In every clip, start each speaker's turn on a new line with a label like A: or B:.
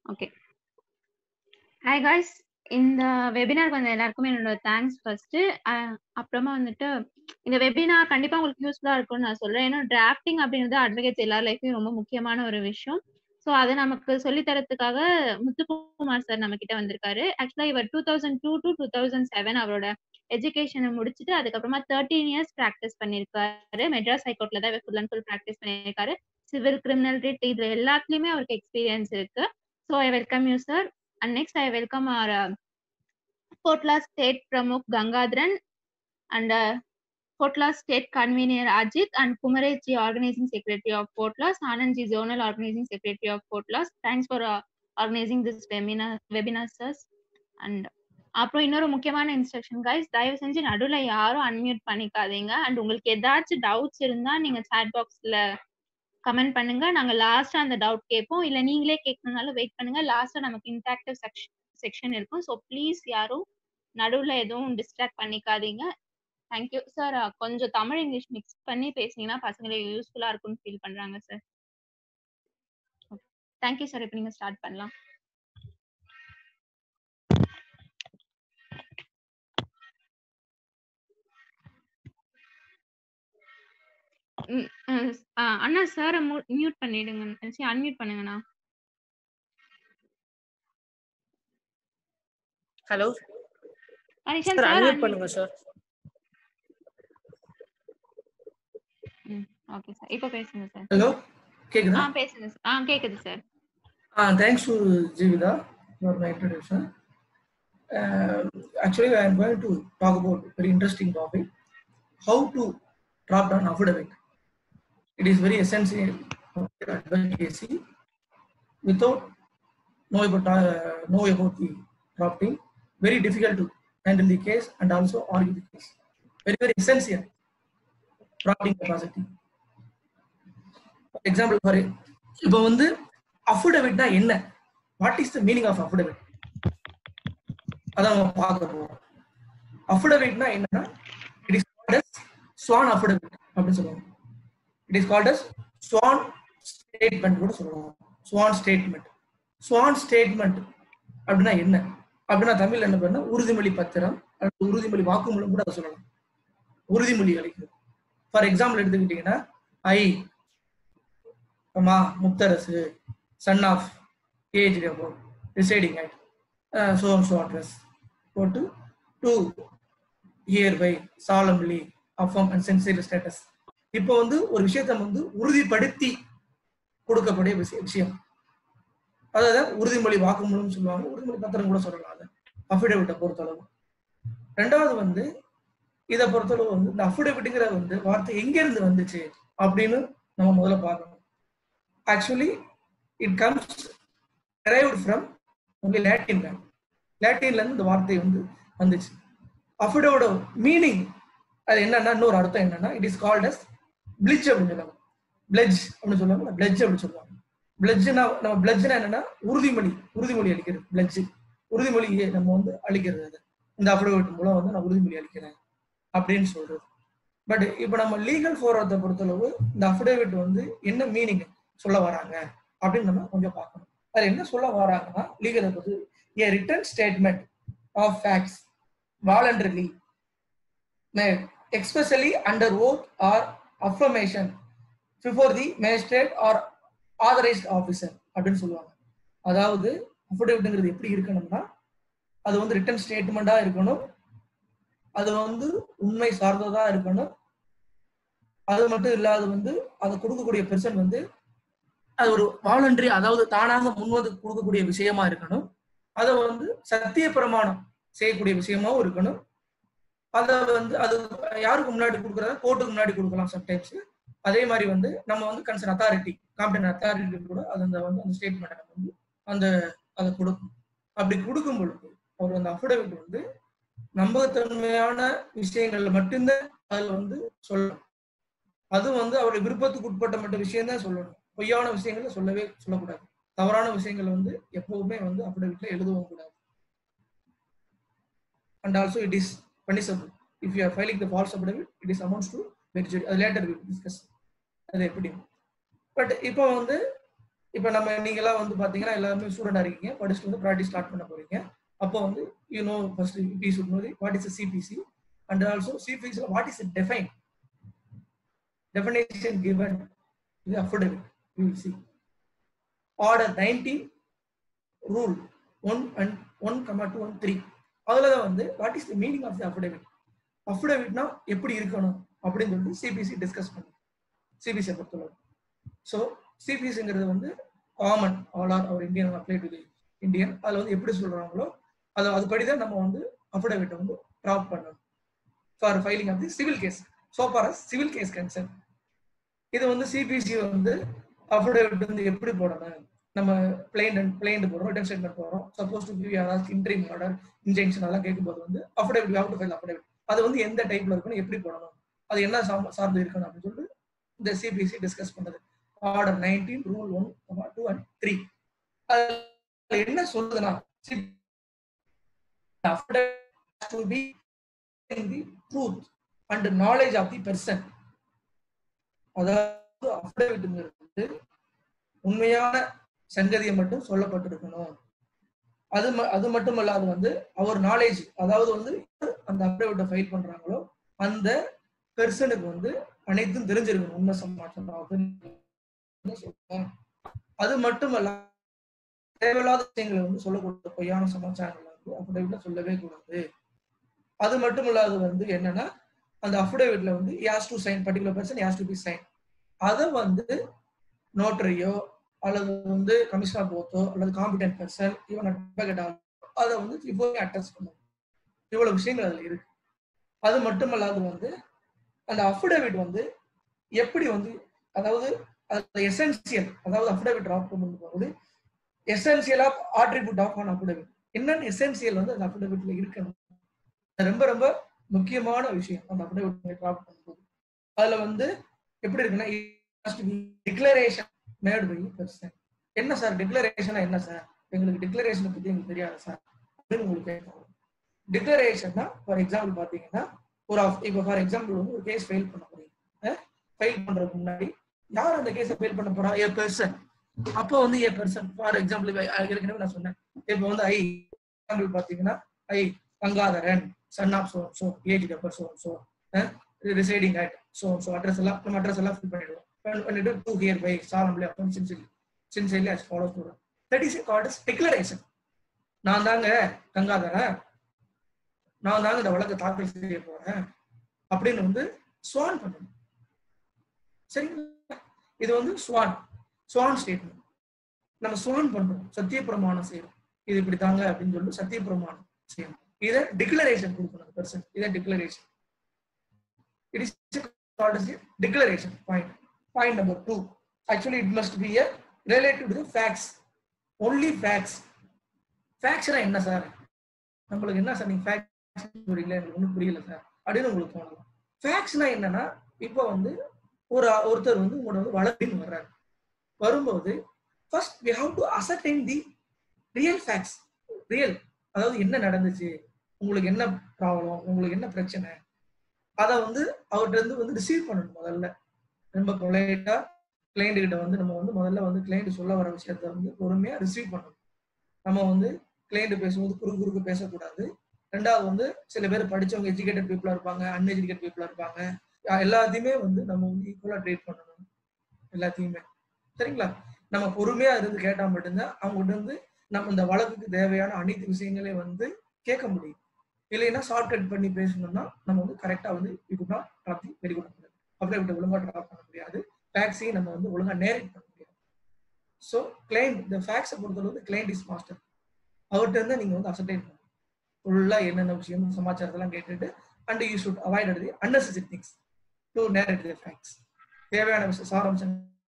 A: Okay hi guys இந்த webinar வந்த எல்லாருக்குமே என்னோட தேங்க்ஸ் ஃபர்ஸ்ட் அப்புறமா வந்துட்டு இந்த வெபினார் கண்டிப்பா உங்களுக்கு யூஸ்ஃபுல்லா இருக்கும்னு நான் சொல்றேன் ஏன்னா டிராஃப்டிங் அப்படின்றது அட்வொகேட்ஸ் எல்லார் லைஃப்லயும் ரொம்ப முக்கியமான ஒரு விஷயம் ஸோ அதை நமக்கு சொல்லி தரத்துக்காக முத்துக்குமார் சார் நம்ம கிட்ட வந்திருக்காரு ஆக்சுவலா இவர் two thousand two to two thousand seven அவரோட எஜுகேஷனை முடிச்சுட்டு அதுக்கப்புறமா தேர்ட்டீன் இயர்ஸ் ப்ராக்டிஸ் பண்ணியிருக்காரு மெட்ராஸ் ஹைகோர்ட்ல தான் ஃபுல் அண்ட் ஃபுல் ப்ராக்டிஸ் பண்ணியிருக்காரு சிவில் கிரிமினல் ரிட் இதுல எல்லாத்துலயுமே அவருக்கு எக்ஸ்பீரியன்ஸ் இருக்கு so I welcome you sir and next I welcome our Kotla state pramukh Gangadharan and Kotla state convener Ajith and Kumareji organising secretary of Kotlas Anandji zonal organising secretary of Kotlas thanks for organising this webinar webinar sirs and அப்புறம் இன்னொரு முக்கியமான instruction guys தயவு செஞ்சு நடுவில் யாரும் unmute பண்ணிக்காதீங்க and உங்களுக்கு ஏதாச்சும் டவுட்ஸ் இருந்தா நீங்க சாட் பாக்ஸ்ல கமெண்ட் பண்ணுங்க நாங்க லாஸ்டா அந்த டவுட் கேட்போம் இல்ல நீங்களே கேட்கணும்னாலும் வெயிட் பண்ணுங்க லாஸ்டா நமக்கு இன்டராக்டிவ் செக்ஷன் செக்ஷன் இருக்கும் ஸோ ப்ளீஸ் யாரும் நடுவுல எதுவும் டிஸ்ட்ராக்ட் பண்ணிக்காதீங்க தேங்க்யூ சார் கொஞ்சம் தமிழ் இங்கிலீஷ் மிக்ஸ் பண்ணி பேசினீங்கன்னா பசங்களுக்கு யூஸ்ஃபுல்லா இருக்கும்னு ஃபீல் பண்றாங்க சார் தேங்க்யூ சார் இப்போ நீங்க ஸ்டார்ட் பண்ணலாம் அண்ணா சார் மியூட் பண்ணிடுங்க சரி அன்மியூட் பண்ணுங்கண்ணா
B: hello
A: Kanishan
B: sir
A: sir
B: unmute பண்ணுங்க சார்
A: ஓகே சார் இப்போ பேசுங்க சார்
C: ஹலோ
A: ஆ
C: கேக்குதா
A: பேசுங்க சார் ஆ கேக்குது sir
C: ah thanks to Jeevitha for my introduction actually I am going to talk about very interesting topic how to drop down affidavit it is very essential for advocacy without know about uh, know about the drafting very difficult to handle the case and also argue the case very very essential drafting capacity for example for இப்போ வந்து அஃபிடவிட்னா என்ன what is the meaning of affidavit அதான் நம்ம பார்க்க போறோம் அஃபிடவிட்னா என்னன்னா it is called as sworn affidavit அப்படின்னு சொல்லுவாங்க it is called as sworn statement கூட சொல்லுவாங்க ஸ்வான் ஸ்டேட்மெண்ட் ஸ்வான் ஸ்டேட்மெண்ட் அப்படின்னா என்ன அப்படின்னா தமிழ்ல என்ன பண்ணா உறுதிமொழி பத்திரம் அல்லது உறுதிமொழி வாக்குமூலம் கூட அதை சொல்லலாம் உறுதிமொழி அளிக்கிறது ஃபார் எக்ஸாம்பிள் எடுத்துக்கிட்டீங்கன்னா ஐ அம்மா Mutharasu son of age about residing at so so address போட்டு do hereby solemnly affirm and sincerely states இப்போ வந்து ஒரு விஷயத்தை வந்து உறுதிப்படுத்தி கொடுக்கக்கூடிய விஷய- விஷயம் அதாவது உறுதிமொழி வாக்குமூலம் சொல்லுவாங்க உறுதிமொழி பத்திரம் கூட சொல்லலாம் அதை அஃபிடவிட்டை பொறுத்தளவு ரெண்டாவது வந்து இதை பொறுத்தளவு வந்து இந்த அஃபிடவிட்டுங்கிற வந்து வார்த்தை எங்க இருந்து வந்துச்சு அப்படின்னு நம்ம முதல்ல பார்க்கணும் actually it comes derived from only Latin லாட்டின்ல இருந்து இந்த வார்த்தை வந்து வந்துச்சு அஃபிடோட மீனிங் அது என்னன்னா இன்னொரு அர்த்தம் என்னன்னா it is called as pledge அப்படின்னு சொல்லுவாங்க பிளெஜ் அப்படின்னு சொல்லுவாங்க பிளெஜ் அப்படின்னு சொல்லுவாங்க பிளெஜ்னா நம்ம பிளெஜ்னா என்னன்னா உறுதிமொழி உறுதிமொழி அளிக்கிறது பிளெஜ் உறுதிமொழியை நம்ம வந்து அளிக்கிறது அது இந்த அஃபிடவிட் மூலம் வந்து நான் உறுதிமொழி அளிக்கிறேன் அப்படின்னு சொல்றது பட் இப்போ நம்ம லீகல் ஃபோரத்தை பொறுத்தளவு இந்த அஃபிடவிட் வந்து என்ன மீனிங் சொல்ல வராங்க அப்படின்னு நம்ம கொஞ்சம் பார்க்கணும் அது என்ன சொல்ல வராங்கன்னா லீகலை பொறுத்து a written statement of facts voluntarily especially under oath or affirmation before the magistrate or authorised officer அப்படின்னு சொல்லுவாங்க அதாவது அஃபிடவிட்ங்கிறது எப்படி இருக்கணும்னா அது வந்து ரிட்டன் ஸ்டேட்மெண்டா இருக்கணும் அது வந்து உண்மை சார்ந்ததா இருக்கணும் அது மட்டும் இல்லாத வந்து அதை கொடுக்கக்கூடிய பெர்சன் வந்து அது ஒரு வாலண்டரி அதாவது தானாக முன்வந்து கொடுக்கக்கூடிய விஷயமா இருக்கணும் அதை வந்து சத்திய பிரமாணம் செய்யக்கூடிய விஷயமாவும் இருக்கணும் அதை வந்து அது யாருக்கு முன்னாடி கொடுக்குறதா கோர்ட்டுக்கு முன்னாடி கொடுக்கலாம் சம்டைம்ஸ் அதே மாதிரி வந்து நம்ம வந்து கன்சர்ன் அத்தாரிட்டி காம்படன் அத்தாரிட்டி கூட அது அந்த வந்து அந்த ஸ்டேட்மெண்ட் நம்ம வந்து அந்த அதை கொடுக்கும் அப்படி கொடுக்கும் பொழுது அவர் அந்த அஃபிடவிட் வந்து நம்பகத்தன்மையான விஷயங்கள்ல மட்டும்தான் அதுல வந்து சொல்லணும் அது வந்து அவருடைய விருப்பத்துக்கு உட்பட்ட மட்டும் விஷயம் தான் சொல்லணும் பொய்யான விஷயங்களை சொல்லவே சொல்லக்கூடாது தவறான விஷயங்களை வந்து எப்பவுமே வந்து அஃபிடவிட்ல எழுதவும் கூடாது and also it is punishable if you are filing the false affidavit it is amounts to perjury அது லேட்டர் வில் டிஸ்கஸ் அது எப்படி பட் இப்போ வந்து இப்போ நம்ம நீங்களாம் வந்து பாத்தீங்கன்னா எல்லாருமே ஸ்டூடெண்டா இருக்கீங்க படிச்சுட்டு வந்து ப்ராக்டிஸ் ஸ்டார்ட் பண்ண போறீங்க அப்போ வந்து you know first we should know what is CPC and also சிபிசில what is define definition given in the affidavit you will see order 19 rule 1 and 1 comma 2 and 3 அதுல தான் வந்து what is the meaning of the affidavit அஃபிடவிட்னா எப்படி இருக்கணும் அப்படின்னு சொல்லிட்டு CBC discuss பண்ணும் சிபிசியை பொறுத்தளவு ஸோ சிபிசிங்கிறது வந்து common all are our Indian apply to the Indian அதில் வந்து எப்படி சொல்றாங்களோ அதை அதுபடி தான் நம்ம வந்து அஃபிடவிட்டை வந்து ட்ராப் பண்ணணும் for filing of the civil case so far as civil case concern இது வந்து சிபிசி வந்து அஃபிடவிட் வந்து எப்படி போடணும் நம்ம பிளைன் பிளைன் போடுறோம் ரிட்டன் ஸ்டேட்மெண்ட் போடுறோம் சப்போஸ் டு கிவ் யாராவது இன்ட்ரீம் ஆர்டர் இன்ஜெக்ஷன் எல்லாம் கேட்கும்போது வந்து affidavit how to file affidavit அது வந்து எந்த டைப்ல இருக்கணும் எப்படி போடணும் அது என்ன சார்ந்து சார்ந்து இருக்கணும் அப்படின்னு சொல்லிட்டு இந்த சிபிசி டிஸ்கஸ் பண்ணது order nineteen rule one two and three என்ன சொல்லுதுன்னா affidavit to be in the truth and knowledge of the person அதாவது அஃபிடவிட்ங்கிறது உண்மையான சங்கதியை மட்டும் சொல்லப்பட்டிருக்கணும் அது ம- அது மட்டுமல்லாது வந்து அவர் நாலேஜ் அதாவது வந்து அந்த அஃபிடவிட்டை ஃபைல் பண்றாங்களோ அந்த பெர்சனுக்கு வந்து அனைத்தும் தெரிஞ்சிருக்கணும் உண்மை சமாச்சாரம் சொல்றேன் அது மட்டுமல்ல தேவையில்லாத விஷயங்களை வந்து சொல்லக்கூடாது பொய்யான சமாச்சாரங்களை வந்து அஃபிடவிட்ல சொல்லவே கூடாது அது மட்டும் இல்லாத வந்து என்னன்னா அந்த அஃபிடவிட்ல வந்து has to sign particular person has to be sign அதை வந்து நோட்டரியோ அல்லது வந்து கமிஷனர் போத்தோ அல்லது காம்பிடன்ட் பர்சன் ஈவன் அட்வொகேட் அதை வந்து இப்போ அட்டஸ்ட் பண்ணும் இவ்வளவு விஷயங்கள் அதுல இருக்கு அது மட்டுமல்லாது வந்து அந்த அஃபிடவிட் வந்து எப்படி வந்து அதாவது அதுல எசென்சியல் அதாவது அஃபிடவிட் ட்ராப் பண்ணும்போது essential of attribute of on affidavit என்னென்ன எசென்சியல் வந்து அந்த அஃபிடவிட்ல இருக்கணும் அது ரொம்ப ரொம்ப முக்கியமான விஷயம் அந்த அஃபிடவிட் ட்ராப் பண்ணும்போது அதுல வந்து எப்படி இருக்குன்னா டிக்ளரேஷன் மேட் பை பர்சன் என்ன சார் டிக்ளரேஷனா என்ன சார் எங்களுக்கு டிக்ளரேஷனை பத்தி எங்களுக்கு தெரியாது சார் அப்படின்னு உங்களுக்கு கேட்கணும் டிக்ளரேஷன்னா ஃபார் எக்ஸாம்பிள் பாத்தீங்கன்னா ஒரு of- இப்போ ஃபார் எக்ஸாம்பிள் வந்து ஒரு கேஸ் ஃபைல் பண்ண போறீங்க ஃபைல் பண்றதுக்கு முன்னாடி யார் அந்த கேஸை ஃபைல் பண்ண போறா ஏ பர்சன் அப்போ வந்து ஏ பர்சன் ஃபார் எக்ஸாம்பிள் ஏற்கனவே நான் சொன்னேன் இப்போ வந்து ஐ எக்ஸாம்பிள் பாத்தீங்கன்னா I Gangadharan son of so so age டப்பர் so so residing at so so address எல்லாம் நம்ம அட்ரஸ் எல்லாம் ஃபில் பண்ணிடுவோம் Fill பண்ணிட்டு two here hereby solemnly affirm sincerely sincerely as follow to that is called as declaration நான் தாங்க கங்காதரன் நான் தாங்க இந்த வழக்கை தாக்கல் செய்ய போறேன் அப்படின்னு வந்து ஸ்வான் பண்ணணும் சரிங்களா இது வந்து ஸ்வான் ஸ்வான் ஸ்டேட்மெண்ட் நம்ம ஸ்வான் பண்றோம் சத்திய பிரமாணம் செய்யறோம் இது இப்படி தாங்க அப்படின்னு சொல்லி சத்திய பிரமாணம் செய்யணும் இதை டிக்ளரேஷன் கொடுக்கணும் பர்சன் இதை declaration it is called as a declaration point point number two actually it must be a related to the facts only facts facts என்ன சார் நம்மளுக்கு என்ன சார் நீங்க ஃபேக்ட்ஸ் புரியல எனக்கு ஒன்றும் புரியல சார் அப்படின்னு உங்களுக்கு தோணலாம் ஃபேக்ட்ஸ்னா என்னன்னா இப்போ வந்து ஒரு ஒருத்தர் வந்து உங்களோட வந்து வளர்ப்பின்னு வர்றாரு வரும்போது first we have to ascertain the real facts real அதாவது என்ன நடந்துச்சு உங்களுக்கு என்ன ப்ராப்ளம் உங்களுக்கு என்ன பிரச்சனை அதை வந்து அவர்கிட்ட இருந்து வந்து ரிசீவ் பண்ணணும் முதல்ல ரொம்ப பொலைட்டா கிளைண்ட் கிட்ட வந்து நம்ம வந்து முதல்ல வந்து கிளைண்ட் சொல்ல வர விஷயத்த வந்து பொறுமையா ரிசீவ் பண்ணணும் நம்ம வந்து கிளைண்ட் பேசும்போது குறுக்கு குறுக்கு பேசக்கூடாது ரெண்டாவது வந்து சில பேர் படிச்சவங்க எஜுகேட்டட் பீப்புளா இருப்பாங்க அன்எஜுகேட்டட் பீப்புளா இருப்பாங்க அஹ் எல்லாத்தையுமே வந்து நம்ம வந்து ஈக்குவலா ட்ரீட் பண்ணணும் எல்லாத்தையுமே சரிங்களா நம்ம பொறுமையா இருந்து கேட்டா மட்டும்தான் அவங்ககிட்ட இருந்து நம்ம இந்த வழக்குக்கு தேவையான அனைத்து விஷயங்களையும் வந்து கேட்க முடியும் இல்லைன்னா ஷார்ட்கட் பண்ணி பேசணும்னா நம்ம வந்து கரெக்டா வந்து இப்படி ட்ராப் வெரி குட் அப்படியே விட்டு ஒழுங்கா ட்ராப் பண்ண முடியாது ஃபேக்ஸையும் நம்ம வந்து ஒழுங்கா நேரேட் பண்ண முடியாது ஸோ கிளைண்ட் இந்த ஃபேக்ஸை பொறுத்தளவு கிளைண்ட் இஸ் மாஸ்டர் அவர்கிட்ட இருந்து நீங்க வந்து அசர்டைன் பண்ணணும் ஃபுல்லா என்னென்ன விஷயம் சமாச்சாரத்தெல்லாம் கேட்டுட்டு and you should avoid the unnecessary things to narrate the facts தேவையான விஷய சாராம்சம்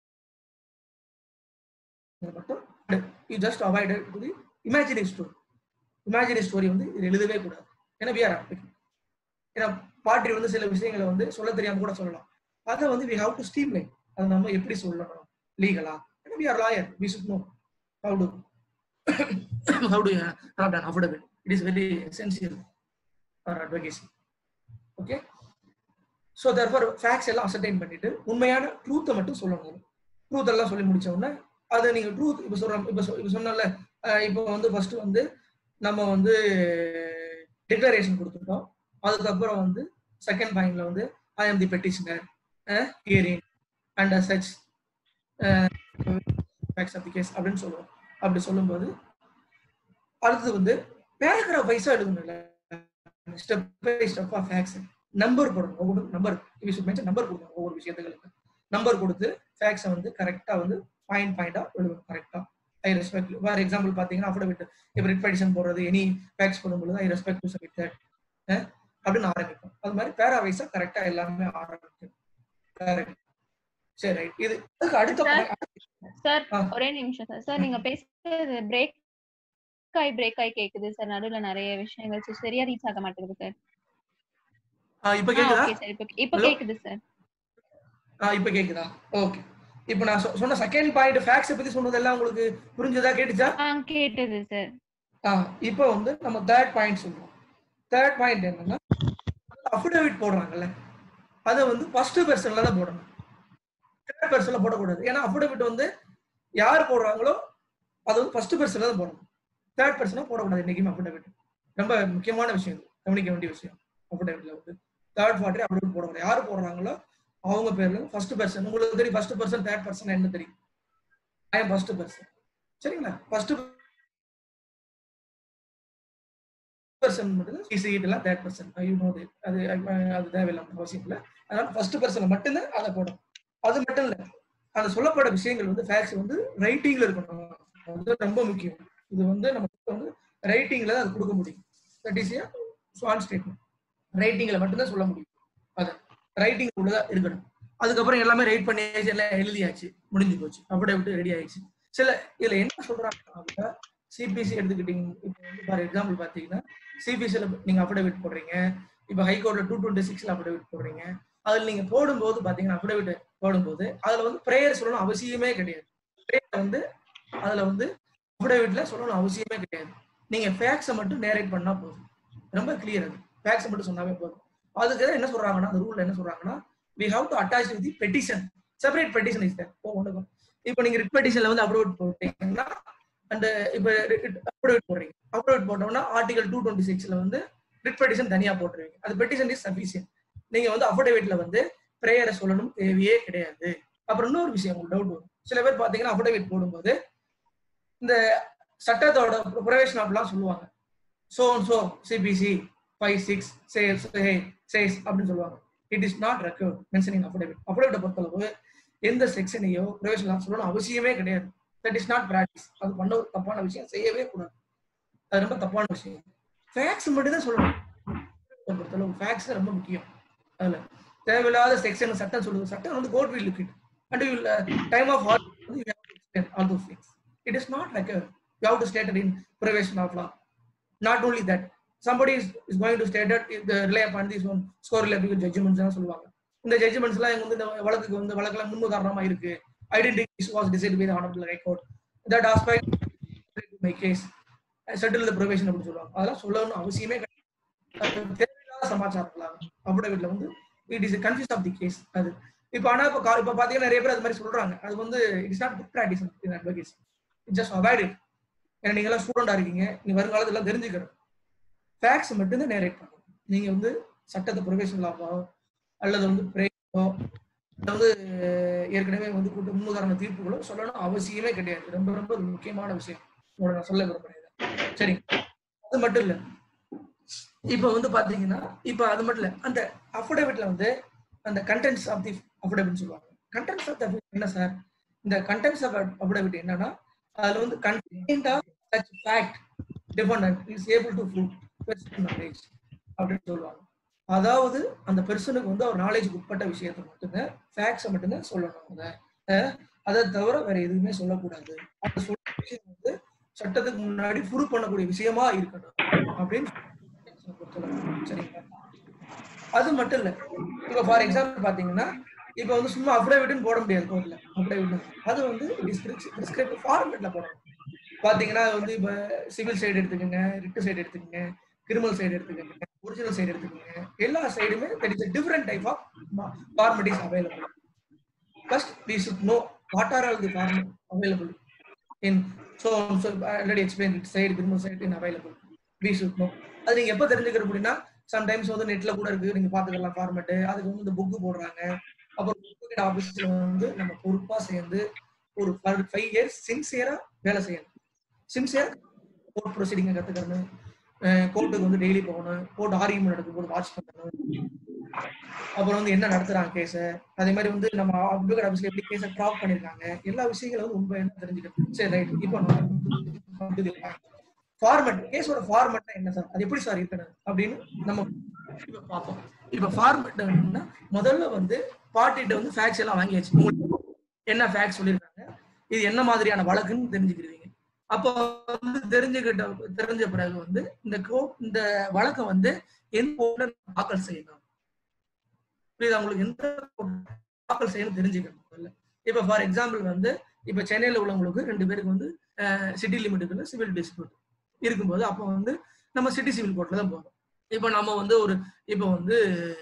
C: மட்டும் you just avoid to the imaginary story imaginary story வந்து இது எழுதவே கூடாது ஏன்னா வி ஆர் ஏன்னா பாட்டி வந்து சில விஷயங்களை வந்து சொல்ல தெரியாம கூட சொல்லலாம் அதை வந்து we have to streamline அதை நம்ம எப்படி சொல்லணும் லீகலா ஏன்னா we are lawyer we should know how to how to how done affordable it is very essential for advocacy okay so therefore facts எல்லாம் அசர்டைன் பண்ணிட்டு உண்மையான ட்ரூத்தை மட்டும் சொல்லணும் ட்ரூத் எல்லாம் சொல்லி முடிச்ச உடனே அதை நீங்க ட்ரூத் இப்ப சொல்றோம் இப்ப சொ- இப்ப சொன்னல இப்போ வந்து ஃபர்ஸ்ட் வந்து நம்ம வந்து டிக்ளரேஷன் கொடுத்துட்டோம் அதுக்கப்புறம் வந்து செகண்ட் பாயிண்ட்ல வந்து I am the petitioner hearing and such facts of the case அப்படின்னு சொல்லுவோம் அப்படி சொல்லும்போது அடுத்தது வந்து பேராகிராஃப் வைஸா எழுதணும்ல step by step of facts number போடணும் ஒவ்வொரு number we should mention number கொடுக்கணும் ஒவ்வொரு விஷயத்துகளுக்கு நம்பர் கொடுத்து ஃபேக்ஸை வந்து கரெக்டா வந்து பாயிண்ட் பாயிண்டா எழுதணும் கரெக்டா ஐ ரெஸ்பெக்ட் ஃபார் எக்ஸாம்பிள் பாத்தீங்கன்னா அஃபிடவிட் இப்போ ரிட் பெடிஷன் போடுறது எனி ஃபேக்ஸ் போடும்போது I respect to submit that அப்படின்னு ஆரம்பிக்கும் அது மாதிரி பேரா வைஸா கரெக்டா எல்லாமே ஆரம்பிக்கும் கரெக்ட் சரி ரைட் இது அதுக்கு அடுத்த
A: Sir.
C: point-
A: சார்
C: ஆ.
A: ஒரே நிமிஷம் சார் சார் நீங்க பேசுறது பிரேக் ஆயி பிரேக் ஆயி கேக்குது சார் நடுவுல நிறைய விஷயங்கள் so சரியா ரீச் ஆக மாட்டேங்குது சார்
C: ஆ, இப்ப கேக்குதா
A: ஓகே சார் இப்போ இப்போ
C: Hello?
A: கேக்குது சார்
C: ஆ இப்ப கேக்குதா ஓகே இப்போ நான் சொ- சொன்ன செகண்ட் பாயிண்ட் ஃபேக்ஸ் பத்தி சொன்னதெல்லாம் உங்களுக்கு புரிஞ்சதா கேட்டுச்சா
A: ஆ கேட்டது சார்
C: ஆ இப்போ வந்து நம்ம தேர்ட் பாயிண்ட் சொல்றோம் தேர்ட் பாயிண்ட் என்னன்னா அஃபிடவிட் போடுறாங்கல்ல அதை வந்து ஃபர்ஸ்ட் பர்சன்ல தான் போடணும் தேர்ட் பர்சன்ல போடக்கூடாது ஏன்னா அஃபிடவிட் வந்து யார் போடுறாங்களோ அது வந்து ஃபர்ஸ்ட் பர்சன்ல தான் போடணும் தேர்ட் பர்சனா போடக்கூடாது இன்னைக்குமே அஃபிடவிட் ரொம்ப முக்கியமான விஷயம் இது கவனிக்க வேண்டிய விஷயம் அஃபிடவிட்ல வந்து தேர்ட் பார்ட்டி அஃபிடவிட் போடக்கூடாது யார் போடுறாங்களோ அவங்க பேர்ல ஃபர்ஸ்ட் பர்சன் உங்களுக்கு தெரியும் ஃபர்ஸ்ட் பர்சன் தேர்ட் பர்சன் என்ன தெரியும் ஐ எம் ஃபர்ஸ்ட் பர்சன் சரிங்களா ஃபர்ஸ்ட் பர்சன் மட்டும் சிசி எல்லாம் தேர்ட் பர்சன் யூ நோ அது அஹ், அது தேவையில்லாம அவசியம் இல்லை அதனால ஃபர்ஸ்ட் பர்சன்ல மட்டும்தான் அதை போடும் அது மட்டும் இல்ல அந்த சொல்லப்பட விஷயங்கள் வந்து ஃபேக்ஸ் வந்து ரைட்டிங்ல இருக்கணும் அது ரொம்ப முக்கியம் இது வந்து நமக்கு வந்து ரைட்டிங்ல தான் அது கொடுக்க முடியும் that is a sworn statement ரைட்டிங்ல மட்டும்தான் சொல்ல முடியும் அது ரைட்டிங் உள்ளதா இருக்கணும் அதுக்கப்புறம் எல்லாமே ரைட் பண்ணியாச்சு எல்லாம் எழுதியாச்சு முடிஞ்சு போச்சு அப்படியே விட்டு ரெடி ஆயிடுச்சு சில இதுல என்ன சொல்றாங்க சிபிசி எடுத்துக்கிட்டீங்க இப்போ வந்து ஃபார் எக்ஸாம்பிள் பாத்தீங்கன்னா சிபிசியில் நீங்க அஃபிடவிட் போடுறீங்க இப்போ ஹைகோர்ட்ல டூ டுவெண்ட்டி சிக்ஸ்ல அஃபிடவிட் போடுறீங்க அதுல நீங்க போடும்போது பாத்தீங்கன்னா அஃபிடவிட் போடும்போது அதுல வந்து ப்ரேயர் சொல்லணும் அவசியமே கிடையாது ப்ரேயர் வந்து அதுல வந்து அஃபிடவிட்ல சொல்லணும் அவசியமே கிடையாது நீங்க ஃபேக்ஸை மட்டும் நேரேட் பண்ணா போதும் ரொம்ப கிளியர் அது ஃபேக்ஸை மட்டும் சொன்னாவே போதும் அதுக்கு என்ன சொல்றாங்கன்னா அந்த ரூல்ல என்ன சொல்றாங்கன்னா we have to attach with the petition separate petition is there ஒண்ணுக்கும் இப்போ நீங்க ரிட் பெட்டிஷன்ல வந்து அப்ரோட் போட்டீங்கன்னா அந்த இப்போ அப்ரோட் போடுறீங்க அப்ரோட் போட்டோம்னா ஆர்டிகல் டூ டுவெண்ட்டி சிக்ஸ்ல வந்து ரிட் பெட்டிஷன் தனியா போட்டுருவீங்க அது பெட்டிஷன் இஸ் சஃபிஷியன்ட் நீங்க வந்து அஃபிடவிட்ல வந்து பிரேயரை சொல்லணும் தேவையே கிடையாது அப்புறம் இன்னொரு விஷயம் உங்களுக்கு டவுட் வரும் சில பேர் பாத்தீங்கன்னா அஃபிடவிட் போடும்போது இந்த சட்டத்தோட ப்ரொவேஷன் ஆஃப்லாம் சொல்லுவாங்க so so CPC five six says says அப்படின்னு சொல்லுவாங்க it is not record mentioning affidavit அஃபிடவிட்டை பொறுத்தளவு எந்த செக்ஷனையோ ப்ரொவேஷன் சொல்லணும் அவசியமே கிடையாது தட் இஸ் நாட் ப்ராக்டிஸ் அது பண்ண ஒரு தப்பான விஷயம் செய்யவே கூடாது அது ரொம்ப தப்பான விஷயம் ஃபேக்ஸ் மட்டும் தான் சொல்லணும் அதை பொறுத்தளவு ஃபேக்ஸ் ரொம்ப முக்கியம் அதுல தேவையில்லாத செக்ஷன் சட்டம் சொல்லுது சட்டம் வந்து court will look it and you time of all you have to explain all those things it is not like you have to state it in provision of law not only that somebody is, is going to state that the rely upon these one score level judgments தான் சொல்லுவாங்க இந்த judgements எல்லாம் இங்க வந்து இந்த வழக்குக்கு வந்து வழக்குல முன்னுதாரணமா இருக்கு identity was decide by the honourable high court that aspect my case settle the provision அப்படின்னு சொல்லுவாங்க அதெல்லாம் சொல்லணும்னு அவசியமே கிடையாது அது தேவையில்லாத சமாச்சாரம் அப்படி வீட்டுல வந்து it is confuse of the case அது இப்போ ஆனா இப்போ கா- இப்போ பாத்தீங்கன்னா நிறைய பேர் அது மாதிரி சொல்றாங்க அது வந்து it's not good practice in advocacy it just avoid it ஏன்னா நீங்க எல்லாம் ஸ்டூடெண்டா இருக்கீங்க நீ வருங்காலத்துல எல்லாம் தெரிஞ்சுக்கணும் ஃபேக்ஸ் மட்டும்தான் நேரேட் பண்ணணும் நீங்க வந்து சட்டத்தை ப்ரொஃபஷனல் லாவோ அல்லது வந்து பிரேயோ அதாவது ஏற்கனவே வந்து கூட்டு முன்னுதாரண தீர்ப்புகளோ சொல்லணும் அவசியமே கிடையாது ரொம்ப ரொம்ப ஒரு முக்கியமான விஷயம் உங்களோட நான் சொல்ல விரும்புறேன் இதை. சரி அது மட்டும் இல்ல இப்ப வந்து பாத்தீங்கன்னா இப்ப அது மட்டும் இல்ல அந்த அஃபிடவிட்ல வந்து அந்த கண்டென்ட்ஸ் ஆஃப் தி அஃபிடவிட் சொல்லுவாங்க கண்டென்ட்ஸ் ஆஃப் தி என்ன சார் இந்த கண்டென்ட்ஸ் ஆஃப் அஃபிடவிட் என்னன்னா அதுல வந்து content of such fact deponent is able to prove personal knowledge அப்படின்னு சொல்லுவாங்க அதாவது அந்த பெர்சனுக்கு வந்து அவர் நாலேஜுக்கு உட்பட்ட விஷயத்தை மட்டும்தான் ஃபேக்ட்ஸை மட்டும்தான் சொல்லணும் அதை அஹ் அதை தவிர வேற எதுவுமே சொல்லக்கூடாது அந்த சொல்ற விஷயம் வந்து சட்டத்துக்கு முன்னாடி ப்ரூவ் பண்ணக்கூடிய விஷயமா இருக்கணும் அப்படின்னு பொறுத்தளவு. சரிங்களா அது மட்டும் இல்ல இப்ப ஃபார் எக்ஸாம்பிள் பாத்தீங்கன்னா இப்ப வந்து சும்மா அஃபிடவிட்னு போட முடியாது கோர்ட்ல அஃபிடவிட் அது வந்து பிரிஸ்கிரைப் ஃபார்மேட்ல போடணும் பாத்தீங்கன்னா அது வந்து இப்ப சிவில் சைடு எடுத்துக்கோங்க ரிட்டு சைடு எடுத்துக்கோங்க கிரிமினல் சைடு எடுத்துக்கோங்க ஒரிஜினல் சைடு எடுத்துக்கோங்க எல்லா சைடுமே there is different type of formats available first we should know what are all the format available in so so I already explained it side criminal side in available we should know அது நீங்க எப்ப தெரிஞ்சுக்கிற அப்படின்னா sometimes வந்து நெட்ல கூட இருக்கு நீங்க பாத்துக்கலாம் ஃபார்மேட் அதுக்கு வந்து இந்த புக் போடுறாங்க அப்புறம் ஆபீஸ்ல வந்து நம்ம பொறுப்பா சேர்ந்து ஒரு ஃபைவ் இயர்ஸ் சின்சியரா வேலை செய்யணும் சின்சியர் கோர்ட் ப்ரொசீடிங்க கத்துக்கணும் கோர்ட்டுக்கு வந்து டெய்லி போகணும் கோர்ட் ஆர்கியூமெண்ட் நடக்கும் போது வாட்ச் பண்ணணும் அப்புறம் வந்து என்ன நடத்துறாங்க கேஸ அதே மாதிரி வந்து நம்ம அட்வொகேட் ஆஃபீஸ்ல எப்படி கேஸ ட்ராப் பண்ணிருக்காங்க எல்லா விஷயங்களும் வந்து ரொம்ப என்ன தெரிஞ்சுக்கணும் சரி ரைட் இப்போ ஃபார்மட் கேஸோட ஃபார்மட் என்ன சார் அது எப்படி சார் இருக்கணும் அப்படின்னு நம்ம இப்ப பார்ப்போம் இப்ப ஃபார்மட் முதல்ல வந்து பார்ட்டிட்ட வந்து ஃபேக்ஸ் எல்லாம் வாங்கியாச்சு உங்களுக்கு என்ன ஃபேக்ஸ் சொல்லியிருக்காங்க இது என்ன மாதிரியான வழக்குன்னு தெரிஞ்சுக்கிடுவீங்க அப்போ வந்து தெரிஞ்சுக்கிட்ட தெரிஞ்ச பிறகு வந்து இந்த கோ இந்த வழக்கை வந்து எந்த கோர்ட்ல தாக்கல் செய்யணும் புரியுதா உங்களுக்கு எந்த court தாக்கல் செய்யணும் தெரிஞ்சுக்கணும் முதல்ல இப்ப ஃபார் எக்ஸாம்பிள் வந்து இப்ப சென்னையில உள்ளவங்களுக்கு ரெண்டு பேருக்கு வந்து சிட்டி லிமிட்டுக்குள்ள சிவில் டிஸ்பியூட் இருக்கும்போது அப்போ வந்து நம்ம சிட்டி சிவில் கோர்ட்ல தான் போறோம் இப்போ நம்ம வந்து ஒரு இப்போ வந்து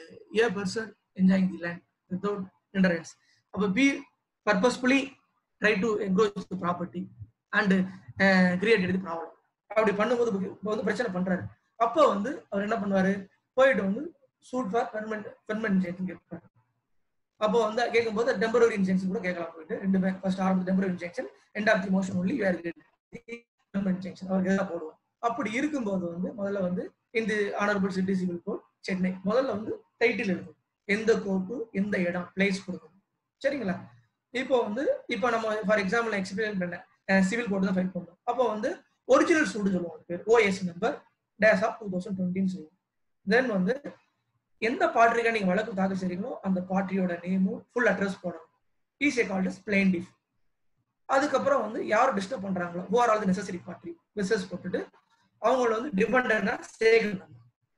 C: a person enjoying the land without hindrance அப்போ he purposefully try to encroach the property and create the problem அப்படி பண்ணும்போது இப்போ வந்து பிரச்சனை பண்றாரு அப்போ வந்து அவர் என்ன பண்ணுவாரு போயிட்டு வந்து suit for permanent permanent injunction கேட்பாரு அப்போ வந்து கேட்கும்போது டெம்பரரி இன்ஜெக்ஷன் கூட கேட்கலாம் போயிட்டு ரெண்டு பேர் ஃபர்ஸ்ட் ஆரம்பி temporary injunction end of the motion only where permanent injunction அவருக்கு எதாவது போடுவோம் அப்படி இருக்கும்போது வந்து முதல்ல வந்து இந்த honourable city civil court Chennai முதல்ல வந்து டைட்டில் இருக்கும் எந்த கோர்ட்டு எந்த இடம் பிளேஸ் கொடுக்கணும் சரிங்களா இப்போ வந்து இப்போ நம்ம ஃபார் எக்ஸாம்பிள் எக்ஸ்பிளைன் பண்ணேன் சிவில் கோர்ட் தான் ஃபைல் பண்ணோம் அப்போ வந்து ஒரிஜினல் சூடு சொல்லுவாங்க பேர் OS number days of two thousand டுவெண்ட்டின்னு சொல்லுவோம் தென் வந்து எந்த பார்ட்டிக்கா நீங்க வழக்கு தாக்கல் செய்றீங்களோ அந்த பார்ட்டியோட நேமும் ஃபுல் அட்ரஸ் போடணும் ஈஸியா கால்ட் இஸ் பிளைண்டிஃப் அதுக்கப்புறம் வந்து யார் டிஸ்டர்ப் பண்றாங்களோ who are all the necessary party message போட்டுட்டு அவங்கள வந்து டிபெண்டா சேர்க்கணும்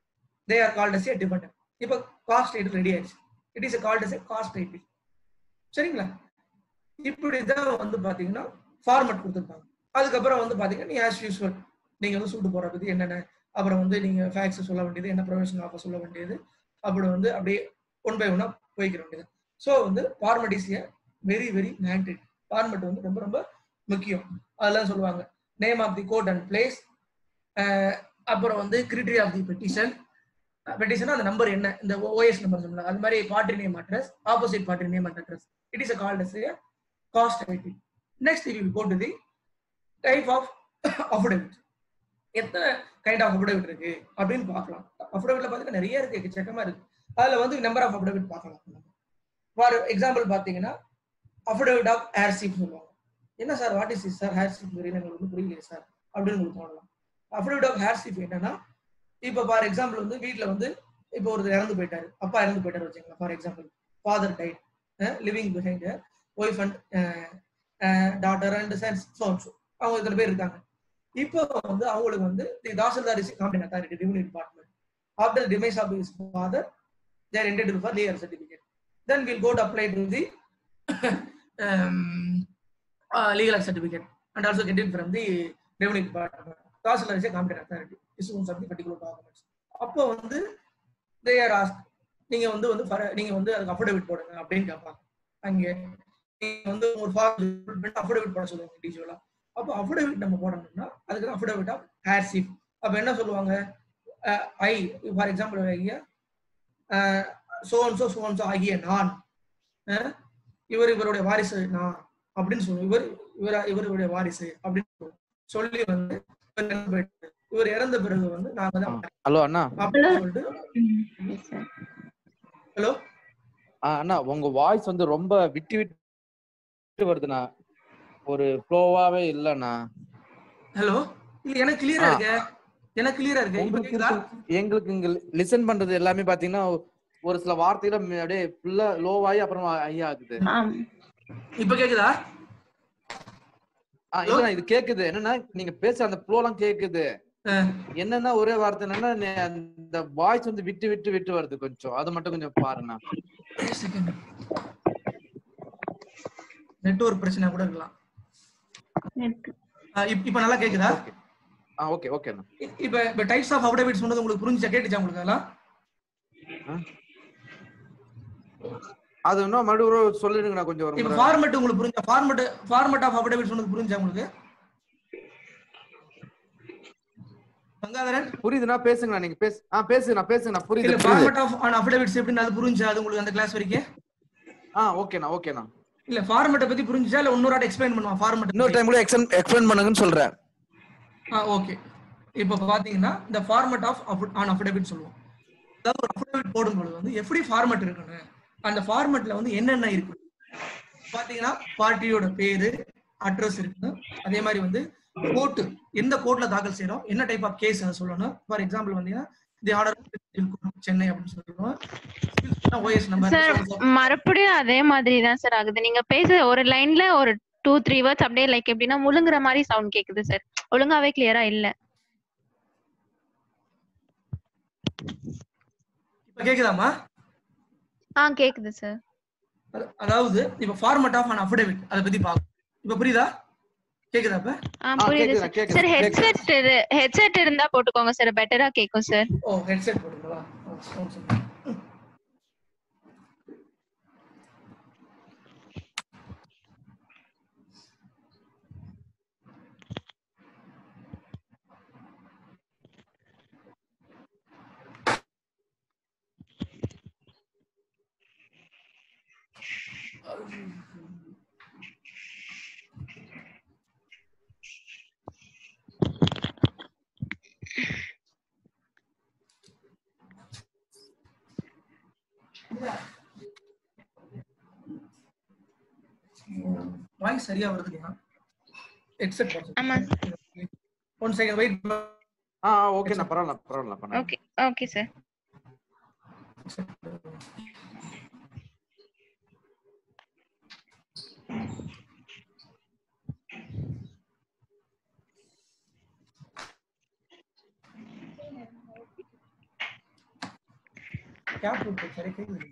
C: they are called as a defendant இப்போ காஸ்ட் டைட்டில் ரெடி ஆயிடுச்சு it is called as a cause title சரிங்களா இப்படிதான் வந்து பாத்தீங்கன்னா ஃபார்மட் கொடுத்துருப்பாங்க அதுக்கப்புறம் வந்து பாத்தீங்கன்னா நீ ஆஸ் யூஸ்வல் நீங்க வந்து சூட்டு போற பத்தி என்னென்ன அப்புறம் வந்து நீங்க ஃபேக்ஸ் சொல்ல வேண்டியது என்ன ப்ரொஃபஷனல் ஆஃபர் சொல்ல வேண்டியது அப்படி வந்து அப்படியே ஒன் பை ஒன்னா போய்க்கிற வேண்டியது ஸோ வந்து format is a very very mandated format வந்து ரொம்ப ரொம்ப முக்கியம் அதெல்லாம் சொல்லுவாங்க name of the court and place அப்புறம் வந்து criteria of the petition petition அந்த நம்பர் என்ன இந்த ஓஎஸ் நம்பர் சொல்லலாம் அது மாதிரி party name address opposite party name and address it is called as cause title next we go to the type of affidavit எத்தனை kind of affidavit இருக்கு அப்படின்னு பார்க்கலாம் அஃபிடவிட்ல பார்த்தீங்கன்னா நிறைய இருக்கு எக்கச்சக்கமா இருக்கு அதுல வந்து நம்பர் ஆஃப் அஃபிடவிட் பார்க்கலாம் ஃபார் எக்ஸாம்பிள் பார்த்தீங்கன்னா அஃபிடவிட் ஆஃப் ஹேர்ஷிப் சொல்லுவாங்க என்ன sir what is is sir heirship எங்களுக்கு வந்து புரியலையே சார் அப்படின்னு உங்களுக்கு தோணலாம் அஃபிடவிட் ஆஃப் ஹேர்ஷிப் என்னன்னா இப்போ ஃபார் எக்ஸாம்பிள் வந்து வீட்டில் வந்து இப்போ ஒருத்தர் இறந்து போயிட்டாரு அப்பா இறந்து போயிட்டாரு வச்சுக்கலாம் for example father died living behind wife and daughter and sons so அவங்க இத்தனை பேர் இருக்காங்க இப்போ வந்து அவங்களுக்கு வந்து the Tahsildar is competent authority revenue department after demise of is father they're entitled for heir certificate then will go to apply to the legal certificate and also get it from the revenue department Tahsildar is competent authority issuance of the particular documents அப்போ வந்து they are ask நீங்க வந்து வந்து நீங்க வந்து அதுக்கு affidavit போடுங்க அப்படின்னு கேட்பாங்க அங்கே நீங்க வந்து ஒரு ஃபார்ம் அஃபிடவிட் போட சொல்லுவாங்க இண்டிவிஜுவலா அப்போ அஃபிடவிட் நம்ம போடணும்னா அதுக்கு தான் அஃபிடவிட் ஆஃப் ஹேர்ஷிப் அப்போ என்ன சொல்லுவாங்க ஐ ஃபார் எக்ஸாம்பிள் ஐயா சோன்சோ சோன்சோ ஆகிய நான் இவர் இவருடைய வாரிசு நான் அப்படின்னு சொல்லுவோம் இவர் இவர் இவருடைய வாரிசு அப்படின்னு சொல்லி வந்து இவர் இறந்த பிறகு வந்து நாங்க தான்
B: ஹலோ அண்ணா
C: அப்படின்னு சொல்லிட்டு ஹலோ
B: அண்ணா உங்க வாய்ஸ் வந்து ரொம்ப விட்டு விட்டு வருதுண்ணா ஒரு ஃப்ளோவாவே இல்லண்ணா
C: ஹலோ இல்ல எனக்கு கிளியரா இருக்கு எனக்கு கிளியரா இருக்கு இப்ப
B: உங்களுக்கு
C: கேக்குதா
B: இருக்கு- எங்களுக்கு இங்க லிசன் பண்றது எல்லாமே பாத்தீங்கன்னா ஒரு சில வார்த்தைகளை ம- அப்படியே ஃபுல்லா லோவாயி அப்புறம் ஹை ஆகுது
C: இப்ப கேக்குதா
B: ஆ, இல்லண்ணா இது கேக்குது என்னன்னா நீங்க பேசுற அந்த ஃப்ளோ எல்லாம் கேக்குது
C: அஹ்,
B: என்னன்னா ஒரே வார்த்தை என்னன்னா நே- அந்த வாய்ஸ் வந்து விட்டு விட்டு விட்டு வருது கொஞ்சம் அது மட்டும் கொஞ்சம் பாருண்ணா
C: ஒரு second. நெட்வொர்க் பிரச்சனை கூட இருக்கலாம் அஹ், இப்ப இப்ப நல்லா கேக்குதா
B: ஓகே ஆ ஓகே ஓகேண்ணா
C: இ- இப்ப இப்ப டைப்ஸ் ஆஃப் அப்டேட் சொன்னது உங்களுக்கு புரிஞ்சுச்சா கேட்டுச்சா உங்களுக்கு அதெல்லாம்
B: அது இன்னும் மறுபடியும் ஒரு சொல்லிடுங்கண்ணா கொஞ்சம் ஒரு
C: இப்ப
B: முறை
C: ஃபார்மட் உங்களுக்கு புரிஞ்சா ஃபார்மட் ஃபார்மட் ஆஃப் அப்டேட் சொன்னது புரிஞ்சா உங்களுக்கு கங்காதரன்
B: புரியுதுண்ணா பேசுங்கண்ணா நீங்க பேசு ஆ பேசுங்கண்ணா பேசுங்கண்ணா
C: இல்ல
B: புரியுது புரியுது
C: ஃபார்மட் ஆஃப் ஆன் அஃபிடவிட்ஸ் எப்படின்னு அது புரிஞ்சா அது உங்களுக்கு அந்த கிளாஸ் வரைக்கும்
B: ஆ ஓகேண்ணா ஓகேண்ணா
C: இல்ல ஃபார்மட்டை பத்தி புரிஞ்சுச்சா இல்ல இன்னொரு ஆட் எக்ஸ்பிளைன் பண்ணுவா ஃபார்மட்
B: இன்னொரு டைம் கூட எக்ஸ்பிளைன் எக்ஸ்பிளைன் பண்ணுங்கன்னு சொல்றேன்
C: ஆ ஓகே இப்போ பாத்தீங்கன்னா இந்த ஃபார்மட் ஆஃப் ஆன் அஃபிடவிட் சொல்லுவோம் அதாவது ஒரு அஃபிடவிட் போடும்பொழுது வந்து எப்படி ஃபார்மட் இருக்கணும் அந்த ஃபார்மட்ல வந்து என்னென்ன இருக்கு பாத்தீங்கன்னா பார்ட்டியோட பேரு அட்ரஸ் இருக்கு அதே மாதிரி வந்து கோர்ட்டு எந்த கோர்ட்ல தாக்கல் செய்யறோம் என்ன டைப் ஆஃப் கேஸ் சொல்லணும் ஃபார் எக்ஸாம்பிள் வந்தீங்கன்னா தி ஆர்டர் சென்னை அப்படின்னு சொல்லுவோம் ஓஎஸ்
A: சார்
C: நம்பர்
A: மறுபடியும் அதே மாதிரி தான் சார் ஆகுது நீங்க பேச ஒரு லைன்ல ஒரு டூ த்ரீ வேர்ட்ஸ் அப்படியே லைக் எப்படின்னா முழுங்குற மாதிரி சவுண்ட் கேக்குது சார் ஒழுங்காவே கிளியரா இல்ல
C: இப்ப கேக்குதாமா
A: ஆ கேக்குது சார்
C: அது- அதாவது இப்ப ஃபார்மட் ஆஃப் அன் அஃபிடவிட் அதை பத்தி பார்க்கணும் இப்ப புரியுதா கேக்குதா இப்ப
A: ஆ
B: ஆ,
A: புரியுது
B: கேக்குதுண்ணா,
A: சார்
B: கேக்குது,
A: சார்
B: கேக்குது.
A: ஹெட்செட் இது ஹெட்செட் இருந்தா போட்டுக்கோங்க சார் பெட்டரா கேக்கும் சார்
C: ஓ ஹெட்செட் போட்டுங்களா ஓ, ஒரு நிமிஷம். வாய்ஸ் சரியா வருதுங்களா ஹெட்செட்
A: ஆமா.
C: ஒன் செகண்ட் வெயிட்
B: ஆ ஆ, ஓகேண்ணா பரவாயில்ல பரவாயில்ல பண்ண
A: ஓகே ஓகே சார்
C: கேப் விட்டு சரி கேக்குது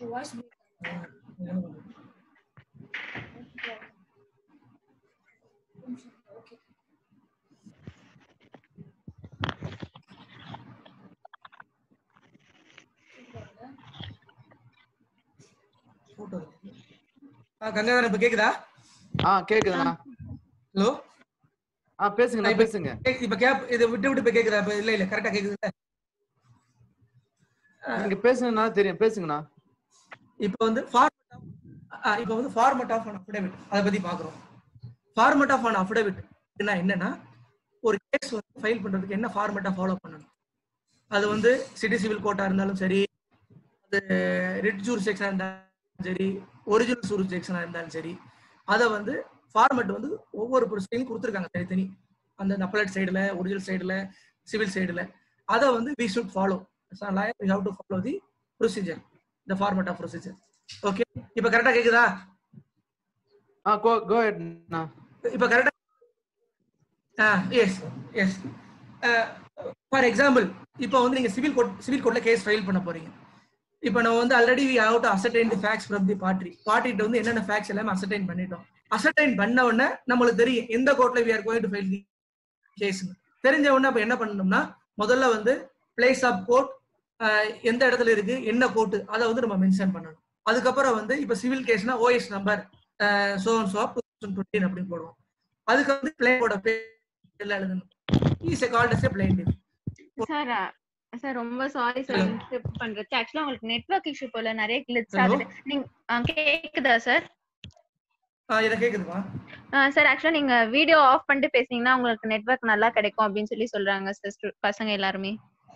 C: போட்டோ ஆ கங்காதரன் இப்ப கேக்குதா
B: ஆ கேக்குதுண்ணா
C: ஹலோ
B: ஆ பேசுங்கண்ணா பேசுங்க
C: இப்ப கேப் இதை விட்டு விட்டு இப்ப கேக்குதா இப்ப இல்ல இல்ல கரெக்டா கேக்குதுல்ல
B: நீங்க பேசுங்கண்ணா தெரியும் பேசுங்கண்ணா
C: இப்ப வந்து ஃபார்மட் ஆஃப் இப்ப வந்து ஃபார்மட் ஆஃப் அன் அஃபிடவிட் அதை பத்தி பாக்குறோம் ஃபார்மட் ஆஃப் அன் அஃபிடவிட் என்னன்னா ஒரு கேஸ் வந்து ஃபைல் பண்றதுக்கு என்ன ஃபார்மேட்டா ஃபாலோ பண்ணணும் அது வந்து சிட்டி சிவில் கோர்ட்டா இருந்தாலும் சரி அது ரிட் ஜூர் செக்ஷனா இருந்தாலும் சரி ஒரிஜினல் சூர் செக்ஷனா இருந்தாலும் சரி அதை வந்து ஃபார்மேட் வந்து ஒவ்வொரு ப்ரொசீஜரும் கொடுத்துருக்காங்க தனித்தனி அந்த அப்பலேட் சைடுல ஒரிஜினல் சைடுல சிவில் சைடுல அதை வந்து we should follow we have to follow the procedure the format of procedure okay இப்போ கரெக்டா கேக்குதா
B: ஆ கோ கோ அண்ணா
C: இப்போ கரெக்டா எஸ் எஸ் ஃபார் எக்ஸாம்பிள் இப்போ வந்து நீங்க சிவில் கோர்ட் சிவில் கோர்ட்ல கேஸ் ஃபைல் பண்ண போறீங்க இப்போ நம்ம வந்து already we have to ascertain the facts from the party பார்ட்டிட்ட வந்து என்னென்ன ஃபேக்ட்ஸ் எல்லாமே அசர்டைன் பண்ணிட்டோம் அசர்டைன் பண்ண உடனே நம்மளுக்கு தெரியும் எந்த கோர்ட்ல we are going to file the case தெரிஞ்ச உடனே அப்ப என்ன பண்ணணும்னா முதல்ல வந்து பிளேஸ் ஆஃப் கோர்ட் எந்த இடத்துல இருக்கு என்ன கோர்ட் அதை வந்து நம்ம மென்ஷன் பண்ணணும் அதுக்கப்புறம் வந்து இப்ப சிவில் கேஸ்னா ஓஎஸ் நம்பர் சோ சோ அப்படின்னு போடுவோம் அதுக்கு வந்து பிளேனோட பேர் எல்லாம் எழுதணும் is called as plaint
A: sir sir ரொம்ப சாரி சார்
C: Hello.
A: இன்டர்ப்ட் பண்றது ஆக்சுவலா உங்களுக்கு நெட்வொர்க் இஷ்யூ போல நிறைய கிளிட்ஸ்
C: Hello.
A: ஆகுது நீங்க ஆ, கேக்குதா சார்
C: இதை கேக்குதுமா
A: சார் ஆக்சுவலா நீங்க வீடியோ ஆஃப் பண்ணிட்டு பேசுனீங்கன்னா உங்களுக்கு நெட்வொர்க் நல்லா கிடைக்கும் அப்படின்னு சொல்லி சொல்றாங்க சிஸ்டர் பசங்க எல்லாருமே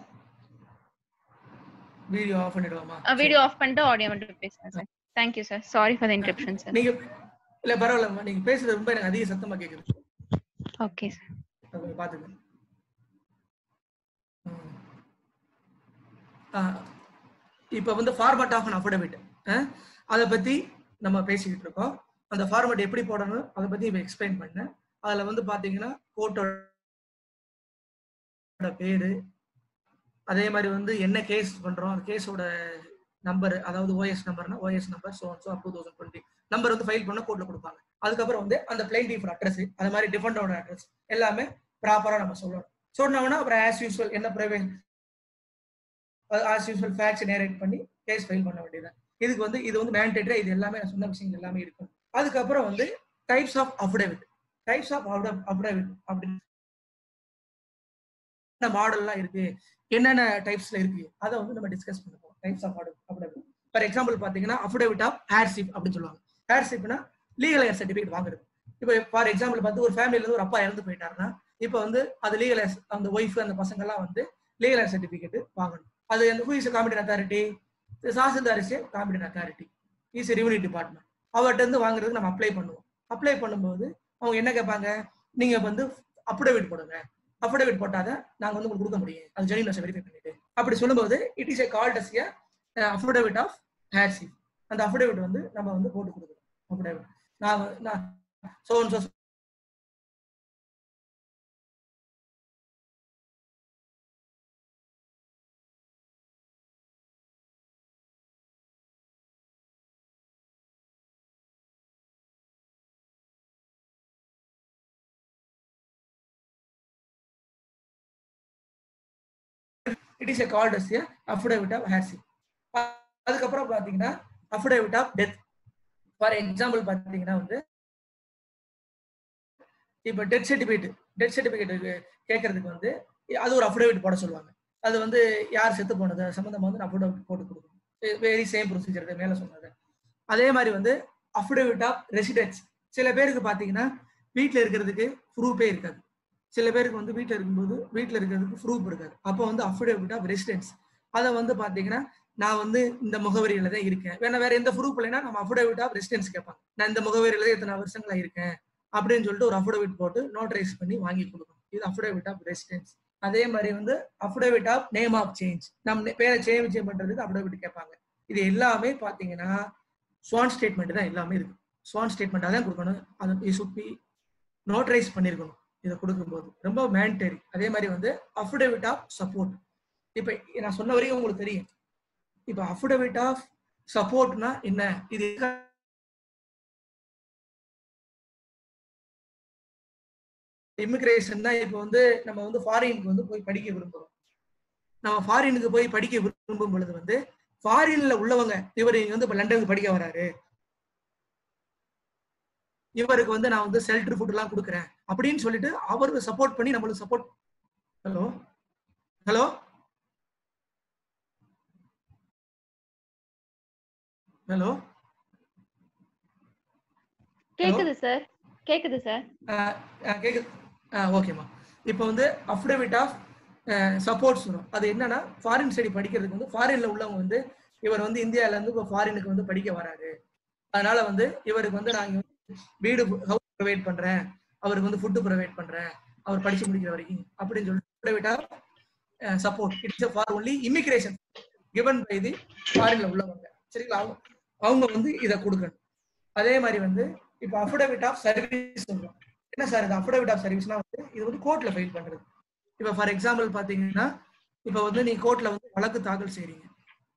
C: வீடியோ ஆஃப் பண்ணிடுவாமா
A: வீடியோ ஆஃப் பண்ணிட்டு ஆடியோ மட்டும் பேசுங்க sir thank you sir sorry for the interruption sir
C: நீங்க இல்ல பரவாயில்லம்மா நீங்க பேசுறது ரொம்ப எனக்கு அதிக சத்தமா கேக்குது
A: ஓகே சார்
C: அதை கொஞ்சம் பாத்துக்கங்க ம். ஆ, இப்ப வந்து ஃபார்மட் ஆஃப் அன் அஃபிடவிட் அதை பத்தி நம்ம பேசிக்கிட்டு இருக்கோம் அந்த ஃபார்மட் எப்படி போடணும் அதை பத்தி இப்ப எக்ஸ்பிளைன் பண்ணேன் அதுல வந்து பாத்தீங்கன்னா கோர்ட்டோட பேரு அதே மாதிரி வந்து என்ன கேஸ் பண்றோம் அந்த கேஸோட நம்பர் அதாவது ஓஎஸ் நம்பர்னா OS number so so two thousand twenty number வந்து ஃபைல் பண்ண கோர்ட்ல கொடுப்பாங்க அதுக்கப்புறம் வந்து அந்த பிளைண்டிஃப் அட்ரஸ் அது மாதிரி டிஃபெண்டோட அட்ரஸ் எல்லாமே ப்ராப்பரா நம்ம சொல்லணும் சொன்னோம்னா அப்புறம் ஆஸ் யூஸ்வல் என்ன private as usual facts narrate பண்ணி கேஸ் ஃபைல் பண்ண வேண்டியது இதுக்கு வந்து இது வந்து மேண்டேட்டரி இது எல்லாமே நான் சொன்ன விஷயங்கள் எல்லாமே இருக்கும் அதுக்கப்புறம் வந்து types of affidavit types of affidavit அப்படின்னு என்னென்ன மாடல்லாம் இருக்கு என்னென்ன டைப்ஸ்ல இருக்கு அதை வந்து நம்ம டிஸ்கஸ் பண்ணுவோம் types of affidavit for example பாத்தீங்கன்னா அஃபிடவிட் ஆஃப் ஹேர்ஷிப் அப்படின்னு சொல்லுவாங்க ஹேர்ஷிப்னா லீகல் ஹேர் சர்டிஃபிகேட் வாங்குறது இப்போ ஃபார் எக்ஸாம்பிள் பார்த்து ஒரு ஃபேமிலில இருந்து ஒரு அப்பா இறந்து போயிட்டாருன்னா இப்போ வந்து அது லீகல் ஹேர் அந்த ஒய்ஃப் அந்த பசங்க எல்லாம் வந்து லீகல் ஹேர் சர்டிஃபிகேட் வாங்கணும் அது அந்த who is competent authority Tahsildar is competent authority is revenue department அவர்கிட்ட இருந்து வாங்குறதுக்கு நம்ம அப்ளை பண்ணுவோம் அப்ளை பண்ணும்போது அவங்க என்ன கேட்பாங்க நீங்க வந்து அப்டேவிட் போடுங்க அஃபிடவிட் போட்டாதான் நாங்க வந்து உங்களுக்கு கொடுக்க முடியும் அது ஜெனினஸ் வெரிஃபை பண்ணிட்டு அப்படி சொல்லும்போது it is a called as a affidavit of heirship அந்த அஃபிடவிட் வந்து நம்ம வந்து போட்டு கொடுக்கணும் அஃபிடவிட் நான் வந்து- நான் so so it is a called as a affidavit of heirship அதுக்கப்புறம் பாத்தீங்கன்னா affidavit of death for example பாத்தீங்கன்னா வந்து இப்போ டெத் சர்டிஃபிகேட் டெத் சர்டிஃபிகேட் கேட்கறதுக்கு வந்து அது ஒரு அஃபிடவிட் போட சொல்லுவாங்க அது வந்து யார் செத்து போனது அது சம்பந்தமா வந்து அஃபிடவிட் போட்டு கொடுக்கணும் வெரி சேம் ப்ரொசீஜர் மேல சொன்னது அதே மாதிரி வந்து அஃபிடவிட் ஆஃப் ரெசிடென்ஸ் சில பேருக்கு பாத்தீங்கன்னா வீட்டில் இருக்கிறதுக்கு ப்ரூஃபே இருக்காது சில பேருக்கு வந்து வீட்டில் இருக்கும்போது வீட்டில் இருக்கிறதுக்கு ப்ரூஃப் இருக்காது அப்போ வந்து அஃபிடவிட் ஆஃப் ரெசிடென்ஸ் அதை வந்து பாத்தீங்கன்னா நான் வந்து இந்த முகவரியில தான் இருக்கேன் வேணா வேற எந்த ப்ரூஃப் இல்லைன்னா நம்ம அஃபிடவிட் ஆஃப் ரெசிடென்ஸ் கேட்பாங்க நான் இந்த முகவரியில தான் இத்தனை வருஷங்களா இருக்கேன் அப்படின்னு சொல்லிட்டு ஒரு அஃபிடவிட் போட்டு நோட்டரைஸ் பண்ணி வாங்கி கொடுக்கணும் இது அஃபிடவிட் ஆஃப் ரெசிடென்ஸ் அதே மாதிரி வந்து affidavit of name of change நம்ம பேரை சேஞ்ச் பண்றதுக்கு அஃபிடவிட் கேட்பாங்க இது எல்லாமே பாத்தீங்கன்னா ஸ்வான் ஸ்டேட்மெண்ட் தான் எல்லாமே இருக்கு ஸ்வான் ஸ்டேட்மெண்ட் அதான் கொடுக்கணும் அது சுட் பி நோட்டரைஸ் பண்ணிருக்கணும் இதை கொடுக்கும்போது ரொம்ப மேண்டரி அதே மாதிரி வந்து அஃபிடவிட் ஆஃப் சப்போர்ட் இப்ப நான் சொன்ன வரைக்கும் உங்களுக்கு தெரியும் இப்ப அஃபிடவிட் ஆஃப் சப்போர்ட்னா என்ன இது இமிகிரேஷன் தான் இப்போ வந்து நம்ம வந்து ஃபாரினுக்கு வந்து போய் படிக்க விரும்புறோம் நம்ம ஃபாரினுக்கு போய் படிக்க விரும்பும் பொழுது வந்து ஃபாரின்ல உள்ளவங்க இவர் இங்க வந்து இப்ப லண்டனுக்கு படிக்க வராரு இவருக்கு வந்து நான் வந்து செல்டர் ஃபுட் எல்லாம் கொடுக்குறேன் அப்படின்னு சொல்லிட்டு அவருக்கு சப்போர்ட் பண்ணி நம்மளுக்கு சப்போர்ட் ஹலோ ஹலோ ஹலோ
A: கேக்குது சார் கேக்குது சார்
C: கேக்குது ஓகேம்மா இப்போ வந்து அஃபிடவிட் ஆஃப் சப்போர்ட்ஸ் வரும் அது என்னன்னா ஃபாரின் ஸ்டடி படிக்கிறதுக்கு வந்து ஃபாரின்ல உள்ளவங்க வந்து இவர் வந்து இந்தியால இருந்து இப்போ ஃபாரினுக்கு வந்து படிக்க வராரு அதனால வந்து இவருக்கு வந்து நான் இங்க வந்து வீடு ஹவுஸ் ப்ரொவைட் பண்றேன் அவருக்கு வந்து ஃபுட்டு ப்ரொவைட் பண்றேன் அவர் படிச்சு முடிக்கிற வரைக்கும் அப்படின்னு சொல்லிட்டு affidavit of support it's for only immigration given by the ஃபாரின்ல உள்ளவங்க சரிங்களா அவங்க அவங்க வந்து இதை கொடுக்கணும் அதே மாதிரி வந்து இப்போ அஃபிடவிட் ஆஃப் சர்வீஸ் சொல்றோம் என்ன சார் இது அஃபிடவிட் ஆஃப் சர்வீஸ்னா வந்து இது வந்து கோர்ட்ல ஃபைல் பண்றது இப்போ ஃபார் எக்ஸாம்பிள் பாத்தீங்கன்னா இப்போ வந்து நீ கோர்ட்ல வந்து வழக்கு தாக்கல் செய்றீங்க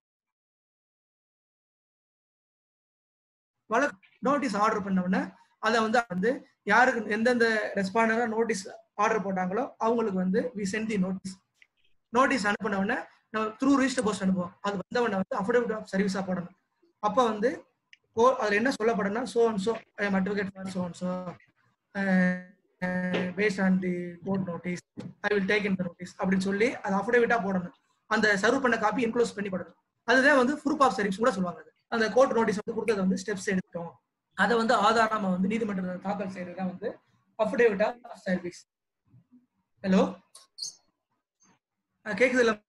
C: வழக்கு நோட்டீஸ் ஆர்டர் பண்ண உடனே அதை வந்து வந்து யாருக்கு எந்தெந்த ரெஸ்பாண்டரா நோட்டீஸ் ஆர்டர் போட்டாங்களோ அவங்களுக்கு வந்து we sent the notice notice அனுப்பின உடனே நம்ம த்ரூ ரிஜிஸ்டர் போஸ்ட் அனுப்புவோம் அது வந்த உடனே வந்து அஃபிடவிட் ஆஃப் சர்வீஸா போடணும் அப்ப வந்து கோ அதுல என்ன சொல்லப்படும்னா so and so I am advocate for so and so based on the court notice I will take in the notice அப்படின்னு சொல்லி அது அஃபிடவிட்டா போடணும் அந்த சர்வ் பண்ண காப்பி இன்க்ளோஸ் பண்ணி போடணும் அதுதான் வந்து ப்ரூஃப் ஆஃப் சர்வீஸ் கூட சொல்லுவாங்க அது. அந்த கோர்ட் நோட்டீஸ் வந்து கொடுத்தது வந்து ஸ்டெப்ஸ் எடுத்தோம் அதை வந்து ஆதாரமா வந்து நீதிமன்றத்தில் தாக்கல் செய்யறது தான் வந்து அஃபிடேவிட் ஆஃப் சர்வீஸ் ஹலோ கேக்குது இல்ல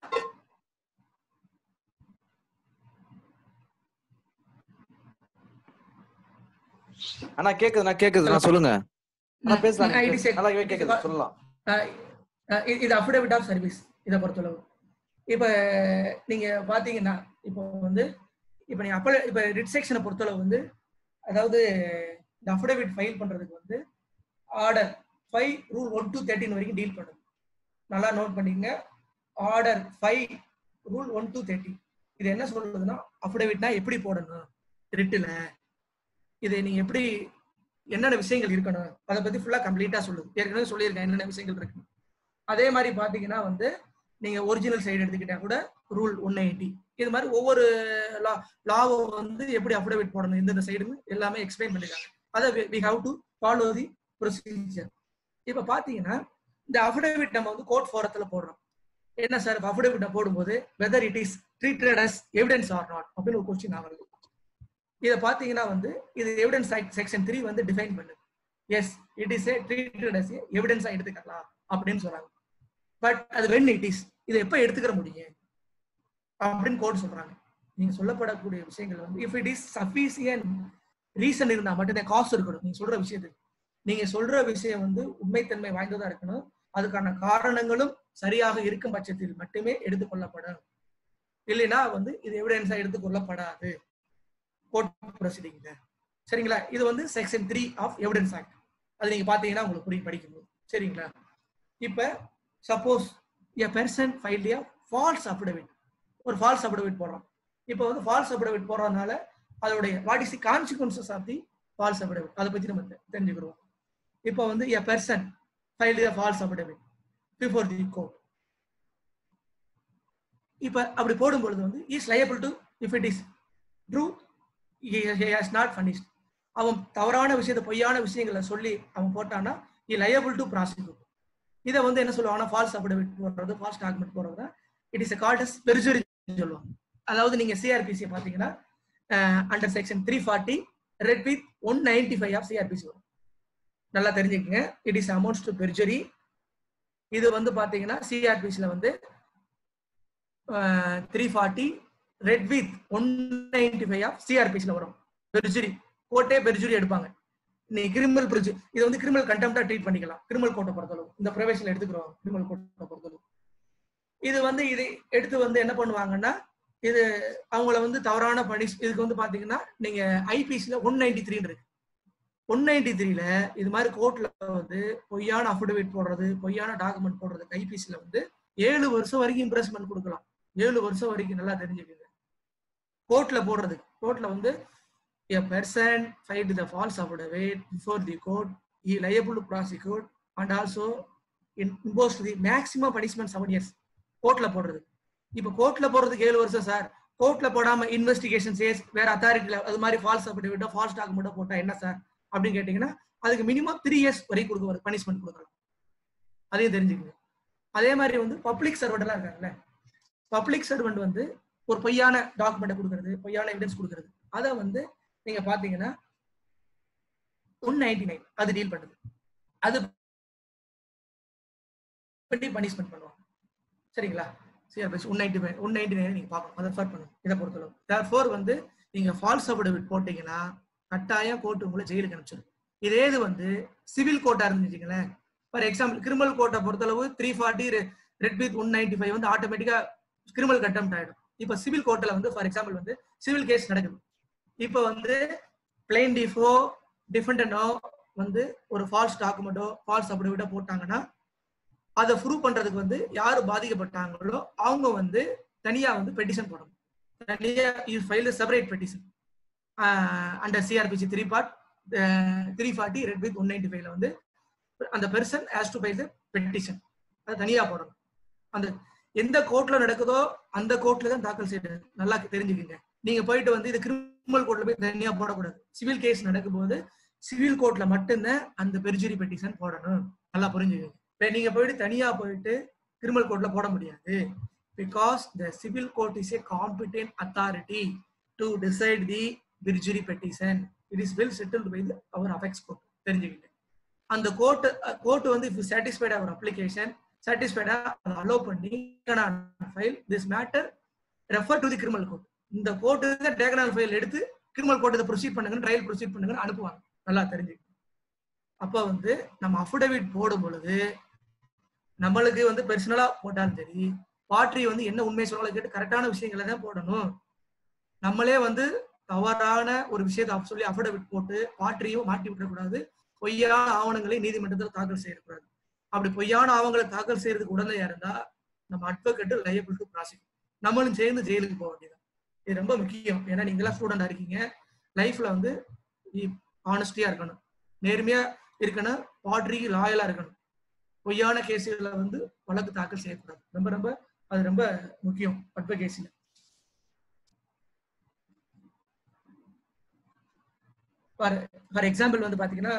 B: அண்ணா கேக்குது நான் கேக்குது நான் சொல்லுங்க அண்ணா பேசலாம்
C: it is a-
B: நல்லா
C: it is a-
B: கேக்குது சொல்லலாம்
C: அஹ் அஹ் இது- இது அஃபிடேவிட் ஆஃப் சர்வீஸ் இதை பொறுத்தளவு இப்ப நீங்க பாத்தீங்கன்னா இப்போ வந்து இப்ப நீங்க அப்ப இப்ப ரிட் செக்ஷனை பொறுத்தளவு வந்து அதாவது இந்த அஃபிடேவிட் ஃபைல் பண்றதுக்கு வந்து order five rule one to thirteen வரைக்கும் டீல் பண்ணுது நல்லா நோட் பண்ணிக்கங்க order five rule one to thirty இது என்ன சொல்றதுன்னா அஃபிடேவிட்னா எப்படி போடணும் ரிட்டில் இது நீங்க எப்படி என்னென்ன விஷயங்கள் இருக்கணும் அதை பத்தி ஃபுல்லா கம்ப்ளீட்டா சொல்லுது ஏற்கனவே சொல்லியிருக்கேன் என்னென்ன விஷயங்கள் இருக்கு அதே மாதிரி பாத்தீங்கன்னா வந்து நீங்க ஒரிஜினல் சைடு எடுத்துக்கிட்டா கூட ரூல் ஒன் எயிட்டி இது மாதிரி ஒவ்வொரு லா லாவை வந்து எப்படி அஃபிடவிட் போடணும் எந்தெந்த சைடுன்னு எல்லாமே எக்ஸ்பிளைன் பண்ணிருக்காங்க அதை we have to follow the procedure இப்ப பாத்தீங்கன்னா இந்த அஃபிடவிட் நம்ம வந்து கோர்ட் ஃபோரத்துல போடுறோம் என்ன சார் அஃபிடவிட்ட போடும்போது whether it is treated as evidence or not அப்படின்னு ஒரு கொஸ்டின் ஆகுது இதை பாத்தீங்கன்னா வந்து இது எவிடன்ஸ் செக்ஷன் த்ரீ வந்து டிஃபைன் பண்ணுது as it is a treated as எவிடன்ஸா எடுத்துக்கலாம் அப்படின்னு சொல்றாங்க பட் அது வென் இட் இஸ் இதை எப்ப எடுத்துக்கிற முடியும் அப்படின்னு கோட் சொல்றாங்க நீங்க சொல்லப்படக்கூடிய விஷயங்கள் வந்து if it is sufficient reason இருந்தா மட்டும்தான் காசு இருக்கணும் நீங்க சொல்ற விஷயத்துக்கு நீங்க சொல்ற விஷயம் வந்து உண்மைத்தன்மை வாய்ந்ததா இருக்கணும் அதுக்கான காரணங்களும் சரியாக இருக்கும் பட்சத்தில் மட்டுமே எடுத்துக்கொள்ளப்படும் இல்லைன்னா வந்து இது எவிடன்ஸா எடுத்துக்கொள்ளப்படாது கோர்ட் ப்ரொசீடிங்ல சரிங்களா இது வந்து section three of evidence act அது நீங்க பாத்தீங்கன்னா உங்களுக்கு புரியும் படிக்கும்போது சரிங்களா இப்ப suppose a person file a false affidavit ஒரு ஃபால்ஸ் அஃபிடவிட் போடுறோம் இப்போ வந்து ஃபால்ஸ் அஃபிடவிட் போடுறதுனால அதோடைய what is the consequences of the false affidavit அதை பத்தி நம்ம தெ- தெரிஞ்சுக்கிறோம் இப்போ வந்து a person file a false affidavit before the court இப்ப அப்படி போடும் பொழுது வந்து is liable to if it is true has not furnished அவன் தவறான விஷயத்தை பொய்யான விஷயங்களை சொல்லி அவன் போட்டான்னா இ liable டு ப்ராசிக்யூட் இதை வந்து என்ன சொல்லுவாங்கன்னா ஃபால்ஸ் அஃபிடவிட் போடுறது ஃபால்ஸ் டாக்குமெண்ட் போடுறது it is called as perjury சொல்லுவாங்க அதாவது நீங்க சிஆர்பிசி பாத்தீங்கன்னா under section three forty read with one ninety five of CrPC வரும் நல்லா தெரிஞ்சுக்கங்க it is amounts to perjury இது வந்து பாத்தீங்கன்னா சிஆர்பிசில வந்து three forty read with one ninety five of சிஆர்பிசில வரும் பெர்ஜுரி கோர்ட்டே பெர்ஜுரி எடுப்பாங்க நீ கிரிமினல் பிரிட்ஜ் இது வந்து கிரிமினல் கண்டெம்டா ட்ரீட் பண்ணிக்கலாம் கிரிமினல் கோர்ட்டை பொறுத்தளவு இந்த ப்ரொவேஷன் எடுத்துக்கிறோம் கிரிமினல் கோர்ட்டை பொறுத்தளவு இது வந்து இது எடுத்து வந்து என்ன பண்ணுவாங்கன்னா இது அவங்கள வந்து தவறான பனிஷ் இதுக்கு வந்து பாத்தீங்கன்னா நீங்க ஐபிசில ஒன் நைன்டி த்ரீ இருக்கு ஒன் நைன்டி த்ரீல இது மாதிரி கோர்ட்ல வந்து பொய்யான அஃபிடவிட் போடுறது பொய்யான டாக்குமெண்ட் போடுறதுக்கு ஐபிசில வந்து ஏழு வருஷம் வரைக்கும் இம்ப்ரெஸ்மெண்ட் கொடுக்கலாம் ஏழு வருஷம் வரைக்கும் நல்லா தெரிஞ்சுக்கங்க கோர்ட்ல போடுறதுக்கு கோர்ட்ல வந்து a person filed the false affidavit before the court he liable to prosecute and also in- imposed the maximum punishment seven years கோர்ட்ல போடுறது இப்ப கோர்ட்ல போடுறதுக்கு ஏழு வருஷம் சார் கோர்ட்ல போடாம இன்வெஸ்டிகேஷன் சேஸ் வேற அத்தாரிட்டில அது மாதிரி ஃபால்ஸ் அஃபிடவிட்டோ ஃபால்ஸ் டாக்குமெண்டோ போட்டா என்ன சார் அப்படின்னு கேட்டீங்கன்னா அதுக்கு மினிமம் த்ரீ இயர்ஸ் வரைக்கும் கொடுக்க பனிஷ்மெண்ட் கொடுக்கலாம் அதையும் தெரிஞ்சுக்கங்க அதே மாதிரி வந்து பப்ளிக் சர்வெண்ட் எல்லாம் இருக்காங்கல்ல பப்ளிக் சர்வெண்ட் வந்து ஒரு பொய்யான டாக்குமெண்ட் கொடுக்கறது பொய்யான எவிடன்ஸ் கொடுக்கறது அதை வந்து நீங்க பாத்தீங்கன்னா ஒன் நைன்டி நைன் அது டீல் பண்ணுது அது பண்ணி பனிஷ்மெண்ட் பண்ணுவாங்க சரிங்களா CrPC one ninety five one ninety nine நீங்க பார்க்கணும் அதை ரெஃபர் பண்ணுங்க இதை பொறுத்தளவு தேர்ஃபோர் வந்து நீங்க ஃபால்ஸ் அஃபிடவிட் போட்டீங்கன்னா கட்டாயம் கோர்ட் உங்களை ஜெயிலுக்கு அனுப்பிச்சிடும் இதே இது வந்து சிவில் கோர்ட்டா இருந்துச்சுங்களேன் ஃபார் எக்ஸாம்பிள் கிரிமினல் கோர்ட்டை பொறுத்தளவு three forty read with one ninety five வந்து ஆட்டோமேட்டிக்கா கிரிமினல் கட்டம் ஆயிடும் இப்போ சிவில் கோர்ட்டில் வந்து ஃபார் எக்ஸாம்பிள் வந்து சிவில் கேஸ் நடக்குது இப்போ வந்து பிளைன் டிஃபோ டிஃபெண்டனோ வந்து ஒரு ஃபால்ஸ் டாக்குமெண்டோ ஃபால்ஸ் அஃபிடவிட்டோ போட்டாங்கன்னா அதை ப்ரூவ் பண்றதுக்கு வந்து யாரு பாதிக்கப்பட்டாங்களோ அவங்க வந்து தனியா வந்து பெட்டிஷன் போடணும் தனியா you file separate petition under CrPC three part three forty read with one ninety ஃபைவ்ல வந்து அந்த person has to file the petition அது தனியா போடணும் அந்த எந்த கோர்ட்ல நடக்குதோ அந்த கோர்ட்ல தான் தாக்கல் செய்யறது நல்லா தெரிஞ்சுக்கங்க நீங்க போயிட்டு வந்து இது கிரிமினல் கோர்ட்ல போய் தனியா போடக்கூடாது சிவில் கேஸ் நடக்கும்போது சிவில் கோர்ட்ல மட்டும்தான் அந்த பெர்ஜுரி பெட்டிஷன் போடணும் நல்லா புரிஞ்சுக்கங்க இப்ப நீங்க போயிட்டு தனியா போயிட்டு கிரிமினல் கோர்ட்ல போட முடியாது because the civil court is a competent authority to decide the perjury petition it is well settled by our apex court தெரிஞ்சுக்கிட்டு அந்த கோர்ட் கோர்ட் வந்து இஃப் சாட்டிஸ்ஃபைட் அவர் அப்ளிகேஷன் சாட்டிஸ்ஃபைடா அதை அலோவ் பண்ணி file this matter refer to the criminal court இந்த court டேகனல் file எடுத்து criminal court இதை ப்ரொசீட் பண்ணுங்க ட்ரையல் ப்ரொசீட் பண்ணுங்கன்னு அனுப்புவாங்க நல்லா தெரிஞ்சு அப்ப வந்து நம்ம அஃபிடவிட் போடும் பொழுது நம்மளுக்கு வந்து பர்சனலா போட்டாலும் சரி பாட்ரி வந்து என்ன உண்மை சொல்ல கேட்டு கரெக்டான விஷயங்களை தான் போடணும் நம்மளே வந்து தவறான ஒரு விஷயத்தை அப்ப சொல்லி அஃபிடவிட் போட்டு பாட்ரியும் மாட்டி விட்டுறக்கூடாது பொய்யான ஆவணங்களை நீதிமன்றத்தில் தாக்கல் செய்யக்கூடாது அப்படி பொய்யான ஆவணங்களை தாக்கல் செய்யறதுக்கு உடனடியா இருந்தா நம்ம அட்வொகேட் லைபிள் டு ப்ராசிக்யூட் நம்மளும் சேர்ந்து ஜெயிலுக்கு போக வேண்டியது இது ரொம்ப முக்கியம் ஏன்னா நீங்க எல்லாம் ஸ்டூடெண்டா இருக்கீங்க லைஃப்ல வந்து ஆனஸ்டியா இருக்கணும் நேர்மையா இருக்கணும் பாட்ரிக்கு லாயலா இருக்கணும் பொய்யான கேஸுகளை வந்து வழக்கு தாக்கல் செய்யக்கூடாது ரொம்ப ரொம்ப அது ரொம்ப முக்கியம் அட்வொகேசில ஃபார் ஃபார் எக்ஸாம்பிள் வந்து பாத்தீங்கன்னா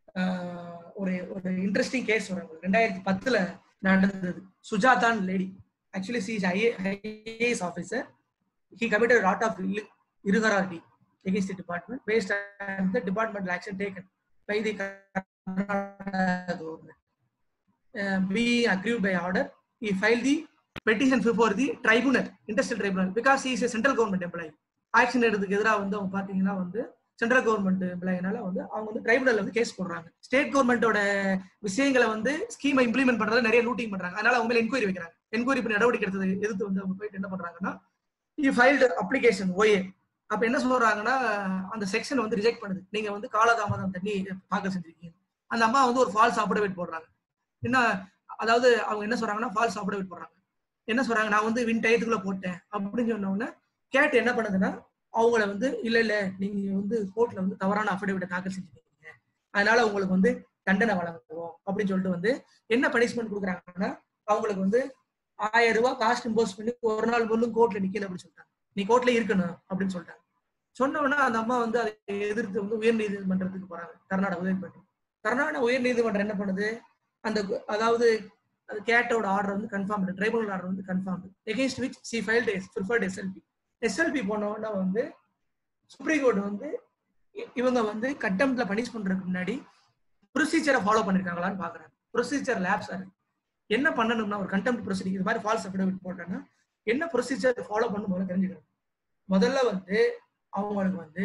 C: ஒரு ஒரு இன்ட்ரெஸ்டிங் கேஸ் வரும் ரெண்டாயிரத்தி பத்துல நடந்தது சுஜாதான் lady actually she is IAS officer. He committed a lot of ill- irregularity against the department based on the departmental action taken by the Karnataka government. Uh, being aggrieved by order, he filed the petition before the tribunal, industrial tribunal, because he is a central government employee. Action எடுத்ததுக்கு எதிராக வந்து அவங்க பாத்தீங்கன்னா வந்து central government எம்ப்ளாயினால வந்து அவங்க வந்து ட்ரைபுனல்ல வந்து கேஸ் போடுறாங்க ஸ்டேட் கவர்மெண்டோட விஷயங்களை வந்து ஸ்கீமை இம்ப்ளிமெண்ட் பண்றதுல நிறைய லூட்டிங் பண்றாங்க அதனால அவங்க மேல என்கொயரி வைக்கிறாங்க என்கொயரி பண்ணி நடவடிக்கை எடுத்தது எதிர்த்து வந்து அவங்க போயிட்டு என்ன பண்றாங்கன்னா இ ஃபைல்டு அப்ளிகேஷன் ஓஏ அப்ப என்ன சொல்றாங்கன்னா அந்த செக்ஷன் வந்து ரிஜெக்ட் பண்ணுது நீங்க வந்து காலதாமதம் தண்ணி தாக்கல் செஞ்சிருக்கீங்க அந்த அம்மா வந்து ஒரு ஃபால்ஸ் அப்டவேட் போடுறாங்க என்ன அதாவது அவங்க என்ன சொல்றாங்கன்னா ஃபால்ஸ் அப்டவேட் போடுறாங்க என்ன சொல்றாங்க நான் வந்து வின் டயத்துக்குள்ள போட்டேன் அப்படின்னு சொன்ன உடனே கேட் என்ன பண்ணுதுன்னா அவங்கள வந்து இல்ல இல்ல நீங்க வந்து கோர்ட்ல வந்து தவறான அஃபிடவிட்டை தாக்கல் செஞ்சுருக்கீங்க அதனால உங்களுக்கு வந்து தண்டனை வழங்குவோம் அப்படின்னு சொல்லிட்டு வந்து என்ன பனிஷ்மெண்ட் கொடுக்குறாங்கன்னா அவங்களுக்கு வந்து ஆயிரம் ரூபாய் காஸ்ட் இம்போஸ் பண்ணி ஒரு நாள் முள்ளும் கோர்ட்ல நிக்கல அப்படின்னு சொல்லிட்டாங்க நீ கோர்ட்ல இருக்கணும் அப்படின்னு சொல்லிட்டாங்க சொன்ன உடனே அந்த அம்மா வந்து அதை எதிர்த்து வந்து உயர் நீதிமன்றத்துக்கு போறாங்க கர்நாடக உயர்நீதிமன்றம் கர்நாடக உயர் நீதிமன்றம் என்ன பண்ணுது அந்த கு- அதாவது அது கேட்டோட ஆர்டர் வந்து கன்ஃபார்ம் ட்ரைபுனல் ஆர்டர் வந்து confirm against which she filed preferred SLP SLP போன உடனே வந்து சுப்ரீம் கோர்ட் வந்து இ- இவங்க வந்து கட்டம்ல பனிஷ் பண்றதுக்கு முன்னாடி ப்ரொசீஜரை ஃபாலோ பண்ணிருக்காங்களான்னு பாக்குறாங்க ப்ரொசீஜர் லேப்ஸ் ஆகுது என்ன பண்ணணும்னா ஒரு கண்டெம்ட் ப்ரொசீடிங் இது மாதிரி ஃபால்ஸ் அஃபிடவிட் போட்டோன்னா என்ன ப்ரொசீஜர் ஃபாலோ பண்ணணும் முதல்ல தெரிஞ்சுக்கணும் முதல்ல வந்து அவங்களுக்கு வந்து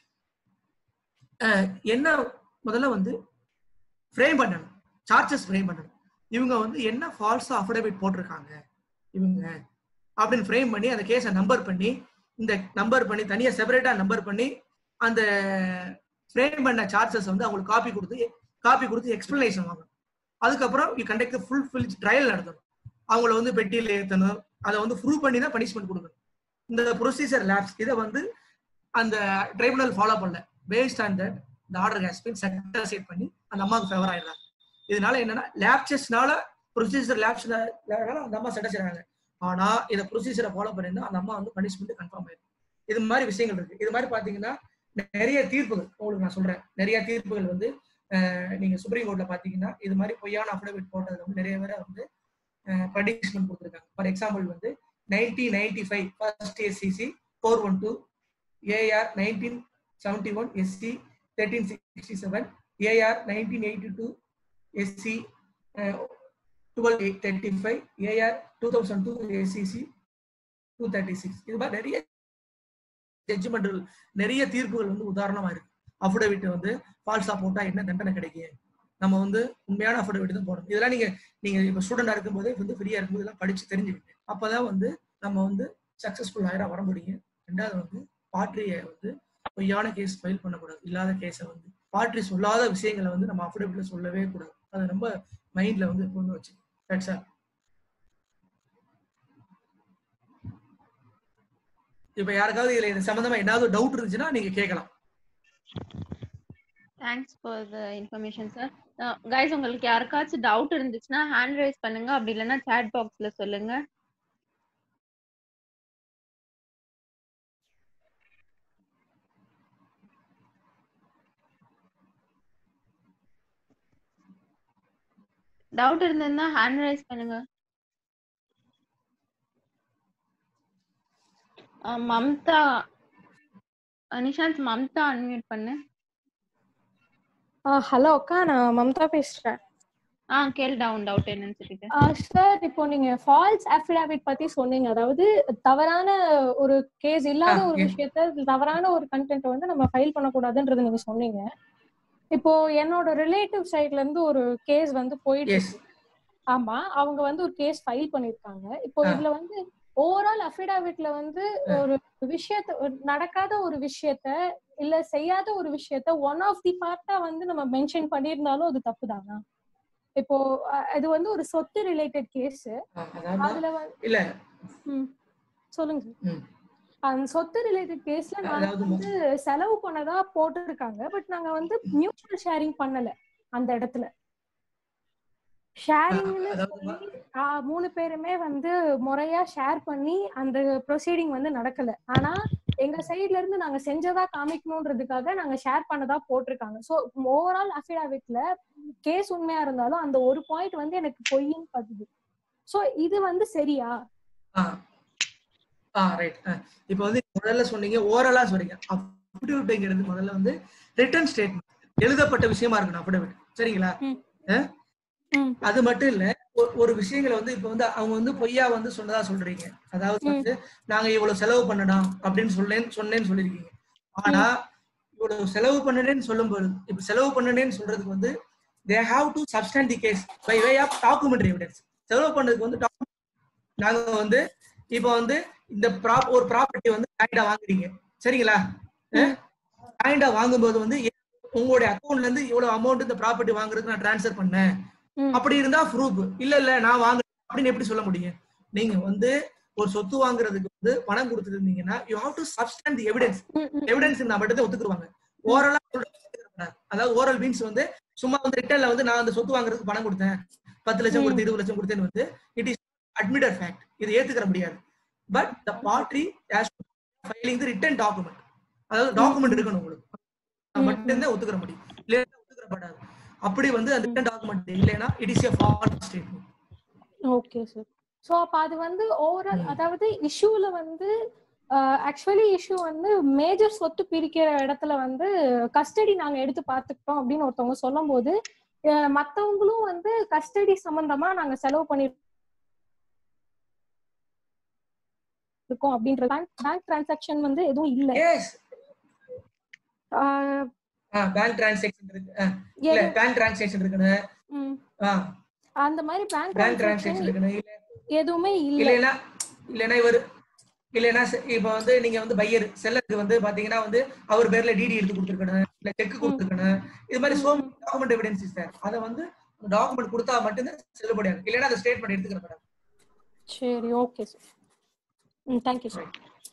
C: அஹ், என்ன முதல்ல வந்து ஃப்ரேம் பண்ணணும் சார்ஜஸ் ஃப்ரேம் பண்ணணும் இவங்க வந்து என்ன ஃபால்ஸா அஃபிடவிட் போட்டிருக்காங்க இவங்க அப்படின்னு ஃப்ரேம் பண்ணி அந்த கேஸை நம்பர் பண்ணி இந்த நம்பர் பண்ணி தனியா செப்பரேட்டா நம்பர் பண்ணி அந்த ஃப்ரேம் பண்ண சார்ஜஸ் வந்து அவங்களுக்கு காப்பி கொடுத்து காப்பி கொடுத்து எக்ஸ்பிளனேஷன் வாங்கணும் அதுக்கப்புறம் you conduct full full trial நடத்தணும் அவங்கள வந்து பெட்டியில் ஏற்றணும் அதை வந்து ப்ரூவ் பண்ணி தான் பனிஷ்மெண்ட் கொடுக்கணும் இந்த ப்ரொசீஜர் லேப்ஸ் இதை வந்து அந்த ட்ரைபுனல் ஃபாலோ பண்ணல பேஸ்ட் ஆன் தட் இந்த ஆர்டர் ஹேஸ் பின் செட் பண்ணி அந்த அம்மாவுக்கு ஃபேவர் ஆயிடுறாங்க இதனால என்னன்னா லேப்சஸ்னால ப்ரொசீஜர் லேப்ஸ்னால அந்த அம்மா சட்டை செய்றாங்க ஆனா இதை ப்ரொசீஜரை ஃபாலோ பண்ணிருந்தா அந்த அம்மா வந்து பனிஷ்மெண்ட் கன்ஃபார்ம் ஆயிடும் இது மாதிரி விஷயங்கள் இருக்கு இது மாதிரி பாத்தீங்கன்னா நிறைய தீர்ப்புகள் உங்களுக்கு நான் சொல்றேன் நிறைய தீர்ப்புகள் வந்து அஹ், நீங்க சுப்ரீம் கோர்ட்ல பாத்தீங்கன்னா இது மாதிரி பொய்யான அஃபிடவிட் போட்டதுல வந்து நிறைய பேரை வந்து பனிஷ்மெண்ட் கொடுத்துருக்காங்க ஃபார் எக்ஸாம்பிள் வந்து nineteen ninety five first SCC four one two AIR nineteen seventy one SC thirteen sixty seven AIR nineteen eighty two SC twelve eight thirty five AIR two thousand two SCC two thirty six இது மாதிரி நிறைய judgemental நிறைய தீர்ப்புகள் வந்து உதாரணமா இருக்கு affidavit வந்து ஃபால்ஸா போட்டா என்ன தண்டனை கிடைக்கும் நம்ம வந்து உண்மையான அஃபிடவிட் தான் போடணும் இதெல்லாம் நீங்க நீங்க இப்ப ஸ்டூடெண்டா இருக்கும்போதே வந்து ஃப்ரீயா இருக்கும்போது எல்லாம் படிச்சு தெரிஞ்சுக்கிட்டு அப்பதான் வந்து நம்ம வந்து சக்சஸ்ஃபுல் ஆயிரம் வர முடியும் ரெண்டாவது வந்து பாட்ரிய வந்து பொய்யான கேஸ் ஃபைல் பண்ணக்கூடாது இல்லாத கேஸை வந்து பாட்ரி சொல்லாத விஷயங்களை வந்து நம்ம அஃபிடவிட்ல சொல்லவே கூடாது அதை ரொம்ப மைண்ட்ல வந்து எப்பவுமே வச்சு தட்ஸ் ஆல் இப்ப யாருக்காவது இதுல இது சம்பந்தமா ஏதாவது டவுட் இருந்துச்சுன்னா நீங்க கேட்கலாம்
A: thanks for the information sir guys உங்களுக்கு யாருக்காச்சும் டவுட் இருந்துச்சுன்னா ஹேண்ட் ரைஸ் பண்ணுங்க அப்படி இல்லைன்னா chat பாக்ஸ்ல சொல்லுங்க டவுட் இருந்ததுன்னா ஹேண்ட் ரைஸ் பண்ணுங்க அஹ் மம்தா அஹ் நிஷாந்த் மம்தா அன்மியூட் பண்ணு
D: ஹலோ அக்கா நான் மம்தா பேசுறேன்
A: ஆ கேள் டவுன் டவுட் என்னன்னு சொல்லிட்டு
D: சார் இப்போ நீங்க ஃபால்ஸ் அஃபிடாவிட் பத்தி சொன்னீங்க அதாவது தவறான ஒரு கேஸ் இல்லாத
C: ஆ,
D: ஒரு
C: yes.
D: விஷயத்த தவறான ஒரு கண்டென்ட் வந்து நம்ம ஃபைல் பண்ணக்கூடாதுன்றது நீங்க சொன்னீங்க இப்போ என்னோட ரிலேட்டிவ் சைட்ல இருந்து ஒரு கேஸ் வந்து போயிட்டு
C: எஸ்
D: இருக்கு. ஆமா அவங்க வந்து ஒரு கேஸ் ஃபைல் பண்ணிருக்காங்க இப்போ
C: ஆ.
D: இதுல வந்து ஓவரால் அஃபிடாவிட்ல வந்து
C: ஆ.
D: ஒரு விஷயத்த ஒரு நடக்காத ஒரு விஷயத்த இல்ல செய்யாத ஒரு விஷயத்த ஒன் ஆஃப் தி பார்ட்டா வந்து நம்ம மென்ஷன் பண்ணியிருந்தாலும் அது தப்புதானா இப்போ அஹ், இது வந்து ஒரு சொத்து ரிலேட்டட் கேஸ்
C: அதாவது
D: அதுல வந்து
C: இல்ல
D: ம், சொல்லுங்க சார்
C: ம்.
D: அந்த சொத்து ரிலேட்டட் கேஸ்ல நாங்க
C: அதாவது மொ-
D: வந்து செலவு பண்ணதா போட்டிருக்காங்க பட் நாங்க வந்து மியூச்சுவல் ஷேரிங் பண்ணல அந்த இடத்துல ஷேரிங்னு
C: அதாவது
D: சொல்லி ஆஹ் மூணு பேருமே வந்து முறையா ஷேர் பண்ணி அந்த ப்ரொசீடிங் வந்து நடக்கல ஆனா எங்க சைடுல இருந்து நாங்க செஞ்சதா காமிக்கணும்ன்றதுக்காக நாங்க ஷேர் பண்ணதா போட்டிருக்காங்க சோ ஓவரால் அஃபிடாவிட்ல கேஸ் உண்மையா இருந்தாலும் அந்த ஒரு பாயிண்ட் வந்து எனக்கு பொய்ன்னு படுது சோ இது வந்து சரியா
C: ஆ ஆ ரைட் இப்போ வந்து முதல்ல சொன்னீங்க ஓரலா சொல்றீங்க அஃபிடவிட்ங்கிறது முதல்ல வந்து ரிட்டர்ன் ஸ்டேட்மெண்ட் எழுதப்பட்ட விஷயமா இருக்கணும் அஃபிடவிட் சரிங்களா
D: ம்.
C: அஹ்?
D: ம்.
C: அது மட்டும் இல்ல ஒ- ஒரு விஷயங்களை வந்து இப்ப வந்து அவங்க வந்து பொய்யா வந்து சொன்னதா சொல்றீங்க அதாவது வந்து நாங்க இவ்வளவு செலவு பண்ணணும் அப்படின்னு சொல்லேன்னு சொன்னேன்னு சொல்லிருக்கீங்க ஆனா இவ்வளவு செலவு பண்ணனேன்னு சொல்லும்போது இப்ப செலவு பண்ணனேன்னு சொல்றதுக்கு வந்து they have to substantiate the case by way of documentary evidence செலவு பண்ணதுக்கு வந்து document- நாங்க வந்து இப்ப வந்து இந்த ப்ராப் ஒரு ப்ராப்பர்ட்டி வந்து லேண்டா வாங்குறீங்க சரிங்களா லேண்டா வாங்கும்போது வந்து எ- உங்களுடைய அக்கௌண்ட்ல இருந்து இவ்வளவு அமௌண்ட் இந்த ப்ராப்பர்ட்டி வாங்குறதுக்கு நான் ட்ரான்ஸ்ஃபர் பண்ணேன்
D: ம்.
C: அப்படி இருந்தா ப்ரூஃப் இல்ல இல்ல நான் வாங்க அப்படின்னு எப்படி சொல்ல முடியும் நீங்க வந்து ஒரு சொத்து வாங்குறதுக்கு வந்து பணம் கொடுத்துருந்தீங்கன்னா you have to substantiate the evidence
D: ம், ம்.
C: எவிடன்ஸ் இருந்தா மட்டும் தான் ஒத்துக்குருவாங்க ஓரலா அதாவது ஓரல் மீன்ஸ் வந்து சும்மா வந்து ரிட்டர்ன்ல வந்து நான் அந்த சொத்து வாங்குறதுக்கு பணம் கொடுத்தேன் பத்து லட்சம் கொடுத்து இருபது லட்சம் கொடுத்தேன்னு வந்து இட் இஸ் அட்மிட்டட் ஃபேக்ட் இது ஏத்துக்கிற முடியாது but the party filing the written document அதாவது டாக்குமெண்ட் இருக்கணும் உங்களுக்கு அது மட்டும்தான் ஒத்துக்கிற முடியும் இல்லைன்னா ஒத்துக்கிறப்படாது அப்படி வந்து அந்த ரிட்டன் டாக்குமெண்ட் இல்லைன்னா it is a false statement
D: okay sir so அப்ப அது வந்து ஓவரால்
C: ம்.
D: அதாவது இஷ்யூல வந்து ஆக்சுவலி இஷ்யூ வந்து மேஜர் சொத்து பிரிக்கிற இடத்துல வந்து கஸ்டடி நாங்க எடுத்து பார்த்துக்கிட்டோம் அப்படின்னு ஒருத்தவங்க சொல்லும்போது அஹ், மத்தவங்களும் வந்து கஸ்டடி சம்பந்தமா நாங்க செலவு பண்ணி இருக்கோம் அப்படின்ற பேங்க் பேங்க் டிரான்சாக்ஷன் வந்து எதுவும் இல்ல
C: எஸ்
D: ஆஹ்,
C: பேங்க் டிரான்சாக்ஷன் இருக்கு ஆ, இல்ல
D: எது-
C: பேங்க் டிரான்சாக்ஷன் இருக்குன்னு
D: ம்.
C: ஆ,
D: அந்த மாதிரி பேங்க்
C: பேங்க்
D: டிரான்சாக்ஷன்
C: டிரான்சாக்ஷன் இருக்குன்னு இல்ல
D: எதுவுமே இல்ல
C: இல்லைன்னா இல்லைன்னா இவர் இல்லைன்னா செ- இப்ப வந்து நீங்க வந்து பையர் செல்லருக்கு வந்து பாத்தீங்கன்னா வந்து அவர் பேர்ல டிடி எடுத்து கொடுத்துருக்கணும் இல்ல செக் கொடுத்துருக்கணும் இது மாதிரி சோ டாக்குமெண்ட் எவிடன்ஸ் சார் அதை வந்து டாக்குமெண்ட் கொடுத்தா மட்டும்தான் செல்லுபடியாகும் இல்லைன்னா அந்த ஸ்டேட்மெண்ட் எடுத்துக்கிறப்படாது
D: சரி ஓகே சார் ம் தேங்க்யூ சார்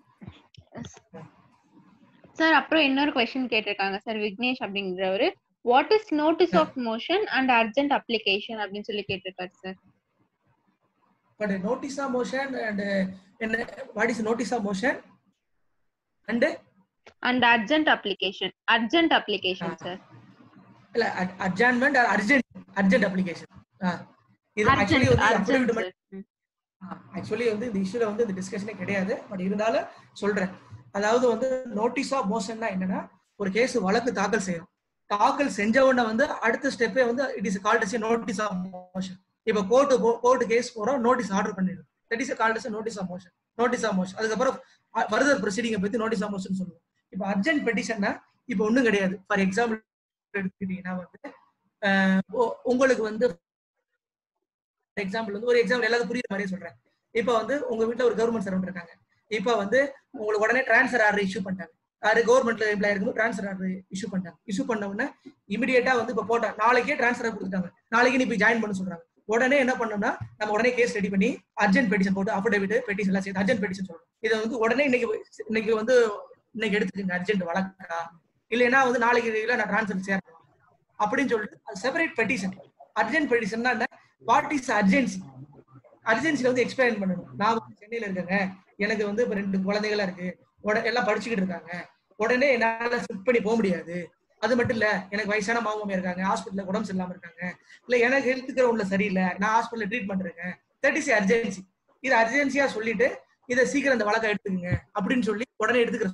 A: சார் அப்புறம் இன்னொரு கொஸ்டின் கேட்டிருக்காங்க சார் விக்னேஷ் அப்படிங்கிறவரு what is notice of motion and urgent application அப்படின்னு சொல்லி கேட்டிருக்காரு sir
C: but notice of motion and என்ன what is notice of motion and
A: and urgent application urgent application sir
C: இல்ல adjournment urgent urgent application இது actually
A: urgent
C: வந்து affidavit
A: urgent
C: மட்டும் actually வந்து இந்த இஷ்யூல வந்து இந்த டிஸ்கஷனே கிடையாது பட் இருந்தாலும் சொல்றேன் அதாவது வந்து நோட்டீஸ் ஆஃப் மோஷன்னா என்னன்னா ஒரு கேஸ் வழக்கு தாக்கல் செய்யணும் தாக்கல் செஞ்ச உடனே வந்து அடுத்த ஸ்டெப்பே வந்து it is called as notice of motion இப்போ கோர்ட்டு கோர்ட்டு கேஸ் போறோம் நோட்டீஸ் ஆர்டர் பண்ணிடும் that is called as notice of motion notice of motion அதுக்கப்புறம் ஃபர்தர் ப்ரொசீடிங்கை பத்தி நோட்டீஸ் ஆஃப் மோஷன் சொல்லுவோம் இப்போ அர்ஜென்ட் பெட்டிஷன்னா இப்போ ஒண்ணும் கிடையாது ஃபார் எக்ஸாம்பிள் எடுத்துக்கிட்டீங்கன்னா வந்து அஹ், உ- உங்களுக்கு வந்து எக்ஸாம்பிள் வந்து ஒரு எக்ஸாம்பிள் எல்லாருக்கும் புரியுற மாதிரியே சொல்றேன் இப்போ வந்து உங்க வீட்ல ஒரு கவர்மெண்ட் சர்வெண்ட் இருக்காங்க இப்போ வந்து உங்களுக்கு உடனே டிரான்ஸ்ஃபர் ஆர்டர் இஷ்யூ பண்ணிட்டாங்க யாரு கவர்மெண்ட்ல எம்ப்ளாய் இருக்கும்போது டிரான்ஸ்ஃபர் ஆர்டர் இஷ்யூ பண்ணிட்டாங்க இஷ்யூ பண்ண உடனே இமிடியேட்டா வந்து இப்போ போட்டா நாளைக்கே டிரான்ஸ்ஃபர் கொடுத்துட்டாங்க நாளைக்கு நீ போய் ஜாயின் பண்ண சொல்றாங்க உடனே என்ன பண்ணோம்னா நம்ம உடனே கேஸ் ரெடி பண்ணி அர்ஜென்ட் பெட்டிஷன் போட்டு அஃபிடவிட் பெட்டிஷன் எல்லாம் சேர்த்து அர்ஜென்ட் பெட்டிஷன் சொல்றோம் இதை வந்து உடனே இன்னைக்கு இன்னைக்கு வந்து இன்னைக்கு எடுத்துக்கங்க அர்ஜென்ட் வழக்கா இல்லைன்னா வந்து நாளைக்கு இல்ல நான் டிரான்ஸ்ஃபர் சேர்க்கணும் அப்படின்னு சொல்லிட்டு அது செப்பரேட் பெட்டிஷன் அர்ஜென்ட் பெட்டிஷன்னா என்ன வாட் இஸ் அர்ஜென்சி அர்ஜென்சில வந்து எக்ஸ்பிளைன் பண்ணணும் நான் வந்து சென்னையில இருக்கேங்க எனக்கு வந்து இப்ப ரெண்டு குழந்தைகளா இருக்கு உட- எல்லாம் படிச்சுக்கிட்டு இருக்காங்க உடனே என்னால ஷிஃப்ட் பண்ணி போக முடியாது அது மட்டும் இல்ல எனக்கு வயசான மாமாமே இருக்காங்க ஹாஸ்பிட்டல்ல உடம்பு சரியில்லாம இருக்காங்க இல்ல எனக்கு ஹெல்த் கேர் ஒண்ணு சரியில்லை நான் ஹாஸ்பிட்டல்ல ட்ரீட்மெண்ட் இருக்கேன் தட் இஸ் அர்ஜென்சி இது அர்ஜென்சியா சொல்லிட்டு இதை சீக்கிரம் இந்த வழக்கை எடுத்துக்கங்க அப்படின்னு சொல்லி உடனே எடுத்துக்கிற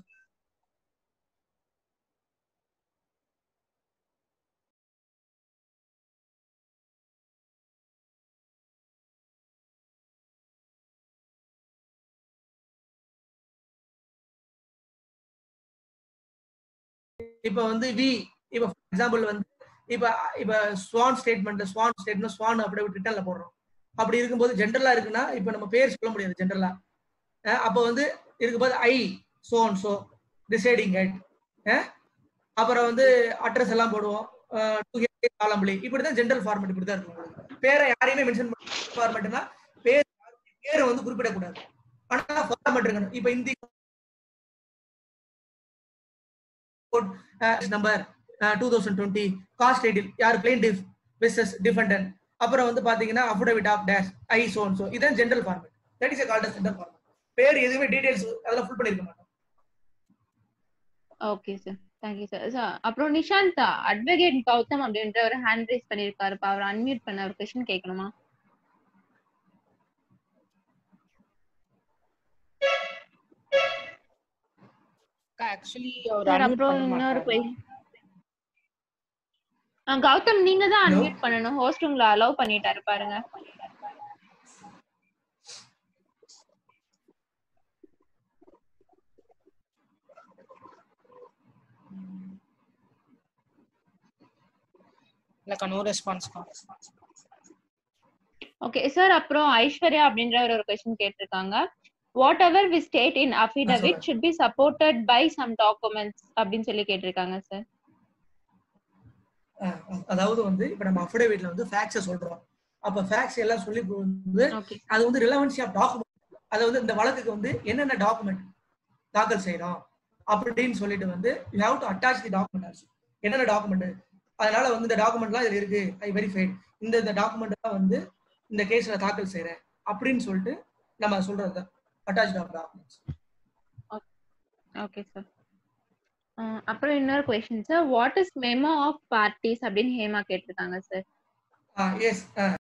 C: இப்ப வந்து வி இப்ப எக்ஸாம்பிள் வந்து இப்ப இப்ப ஸ்வான் ஸ்டேட்மெண்ட்ல ஸ்வான் ஸ்டேட்மெண்ட் ஸ்வான் அப்படியே ரிட்டர்ன்ல போடுறோம் அப்படி இருக்கும்போது ஜென்ரலா இருக்குன்னா இப்ப நம்ம பேர் சொல்ல முடியாது ஜென்ரலா அப்ப வந்து இருக்கும்போது I so and so residing at அப்புறம் வந்து அட்ரஸ் எல்லாம் போடுவோம் காலம்பளி இப்படிதான் ஜென்ரல் ஃபார்மேட் இப்படிதான் இருக்கும் உங்களுக்கு பேரை யாரையுமே மென்ஷன் பண்ண ஃபார்மேட்னா பேர் பேரை வந்து குறிப்பிடக்கூடாது ஆனா ஃபார்மேட் இருக்கணும் இப்ப இந்தி number two thousand twenty cause title யார் பிளேன்டிஃப் விசஸ் டிஃபெண்டன்ட் அப்புறம் வந்து பாத்தீங்கன்னா affidavit of dash I so and so இதான் general format that is called general format பேர் எதுவுமே டீடைல்ஸ் அதெல்லாம் ஃபுல் பண்ணிருக்க மாட்டோம்
A: ஓகே சார் தேங்க்யூ சார் அப்புறம் நிஷாந்த் அட்வொகேட் கௌதம் அப்படின்ற ஒரு ஹேண்ட் ரைஸ் பண்ணிருக்காருப்பா அவர் அன்மியூட் பண்ண ஒரு கொஸ்டின் கேட்கணுமா
E: ஆக்சுவலி அவர்
A: சார்
E: unmute
A: அப்புறம்
E: பண்ண
A: இன்னொரு
E: மாட்டாரு.
A: கொஸ்டின் கௌதம் நீங்க தான்
C: Hello?
A: அன்மியூட் பண்ணணும் ஹோஸ்ட் உங்களை அலோவ் பண்ணிட்டாரு பாருங்க
E: இல்லக்கா நோ ரெஸ்பான்ஸ்க்கா
A: ஓகே சார் அப்புறம் ஐஸ்வர்யா அப்படின்ற ஒரு கொஸ்டின் கேட்டிருக்காங்க whatever we state in affidavit should be supported by some documents அப்படின்னு சொல்லி கேட்டிருக்காங்க சார்
C: அஹ் அதாவது வந்து இப்ப நம்ம அஃபிடேவிட்ல வந்து ஃபேக்ஸை சொல்றோம் அப்ப ஃபேக்ஸ் எல்லாம் சொல்லி வந்து
A: ஓகே
C: அது வந்து ரிலவன்சி ஆஃப் டாக்குமெண்ட் அது வந்து இந்த வழக்குக்கு வந்து என்னென்ன டாக்குமெண்ட் தாக்கல் செய்யறோம் அப்படின்னு சொல்லிட்டு வந்து you have to attach the document என்னென்ன டாக்குமெண்ட் அதனால வந்து இந்த டாக்குமெண்ட்லாம் இதுல இருக்கு ஐ வெரிஃபைட் இந்த இந்த டாக்குமெண்ட் தான் வந்து இந்த கேஸ்ல தாக்கல் செய்யறேன் அப்படின்னு சொல்லிட்டு நம்ம சொல்றது அட்டாச் டாக்குமெண்ட்ஸ்
A: ஓகே சார் அப்புறம் இன்னொரு question sir what is memo of parties அப்படின்னு ஹேமா கேட்டிருக்காங்க சார்
C: எஸ்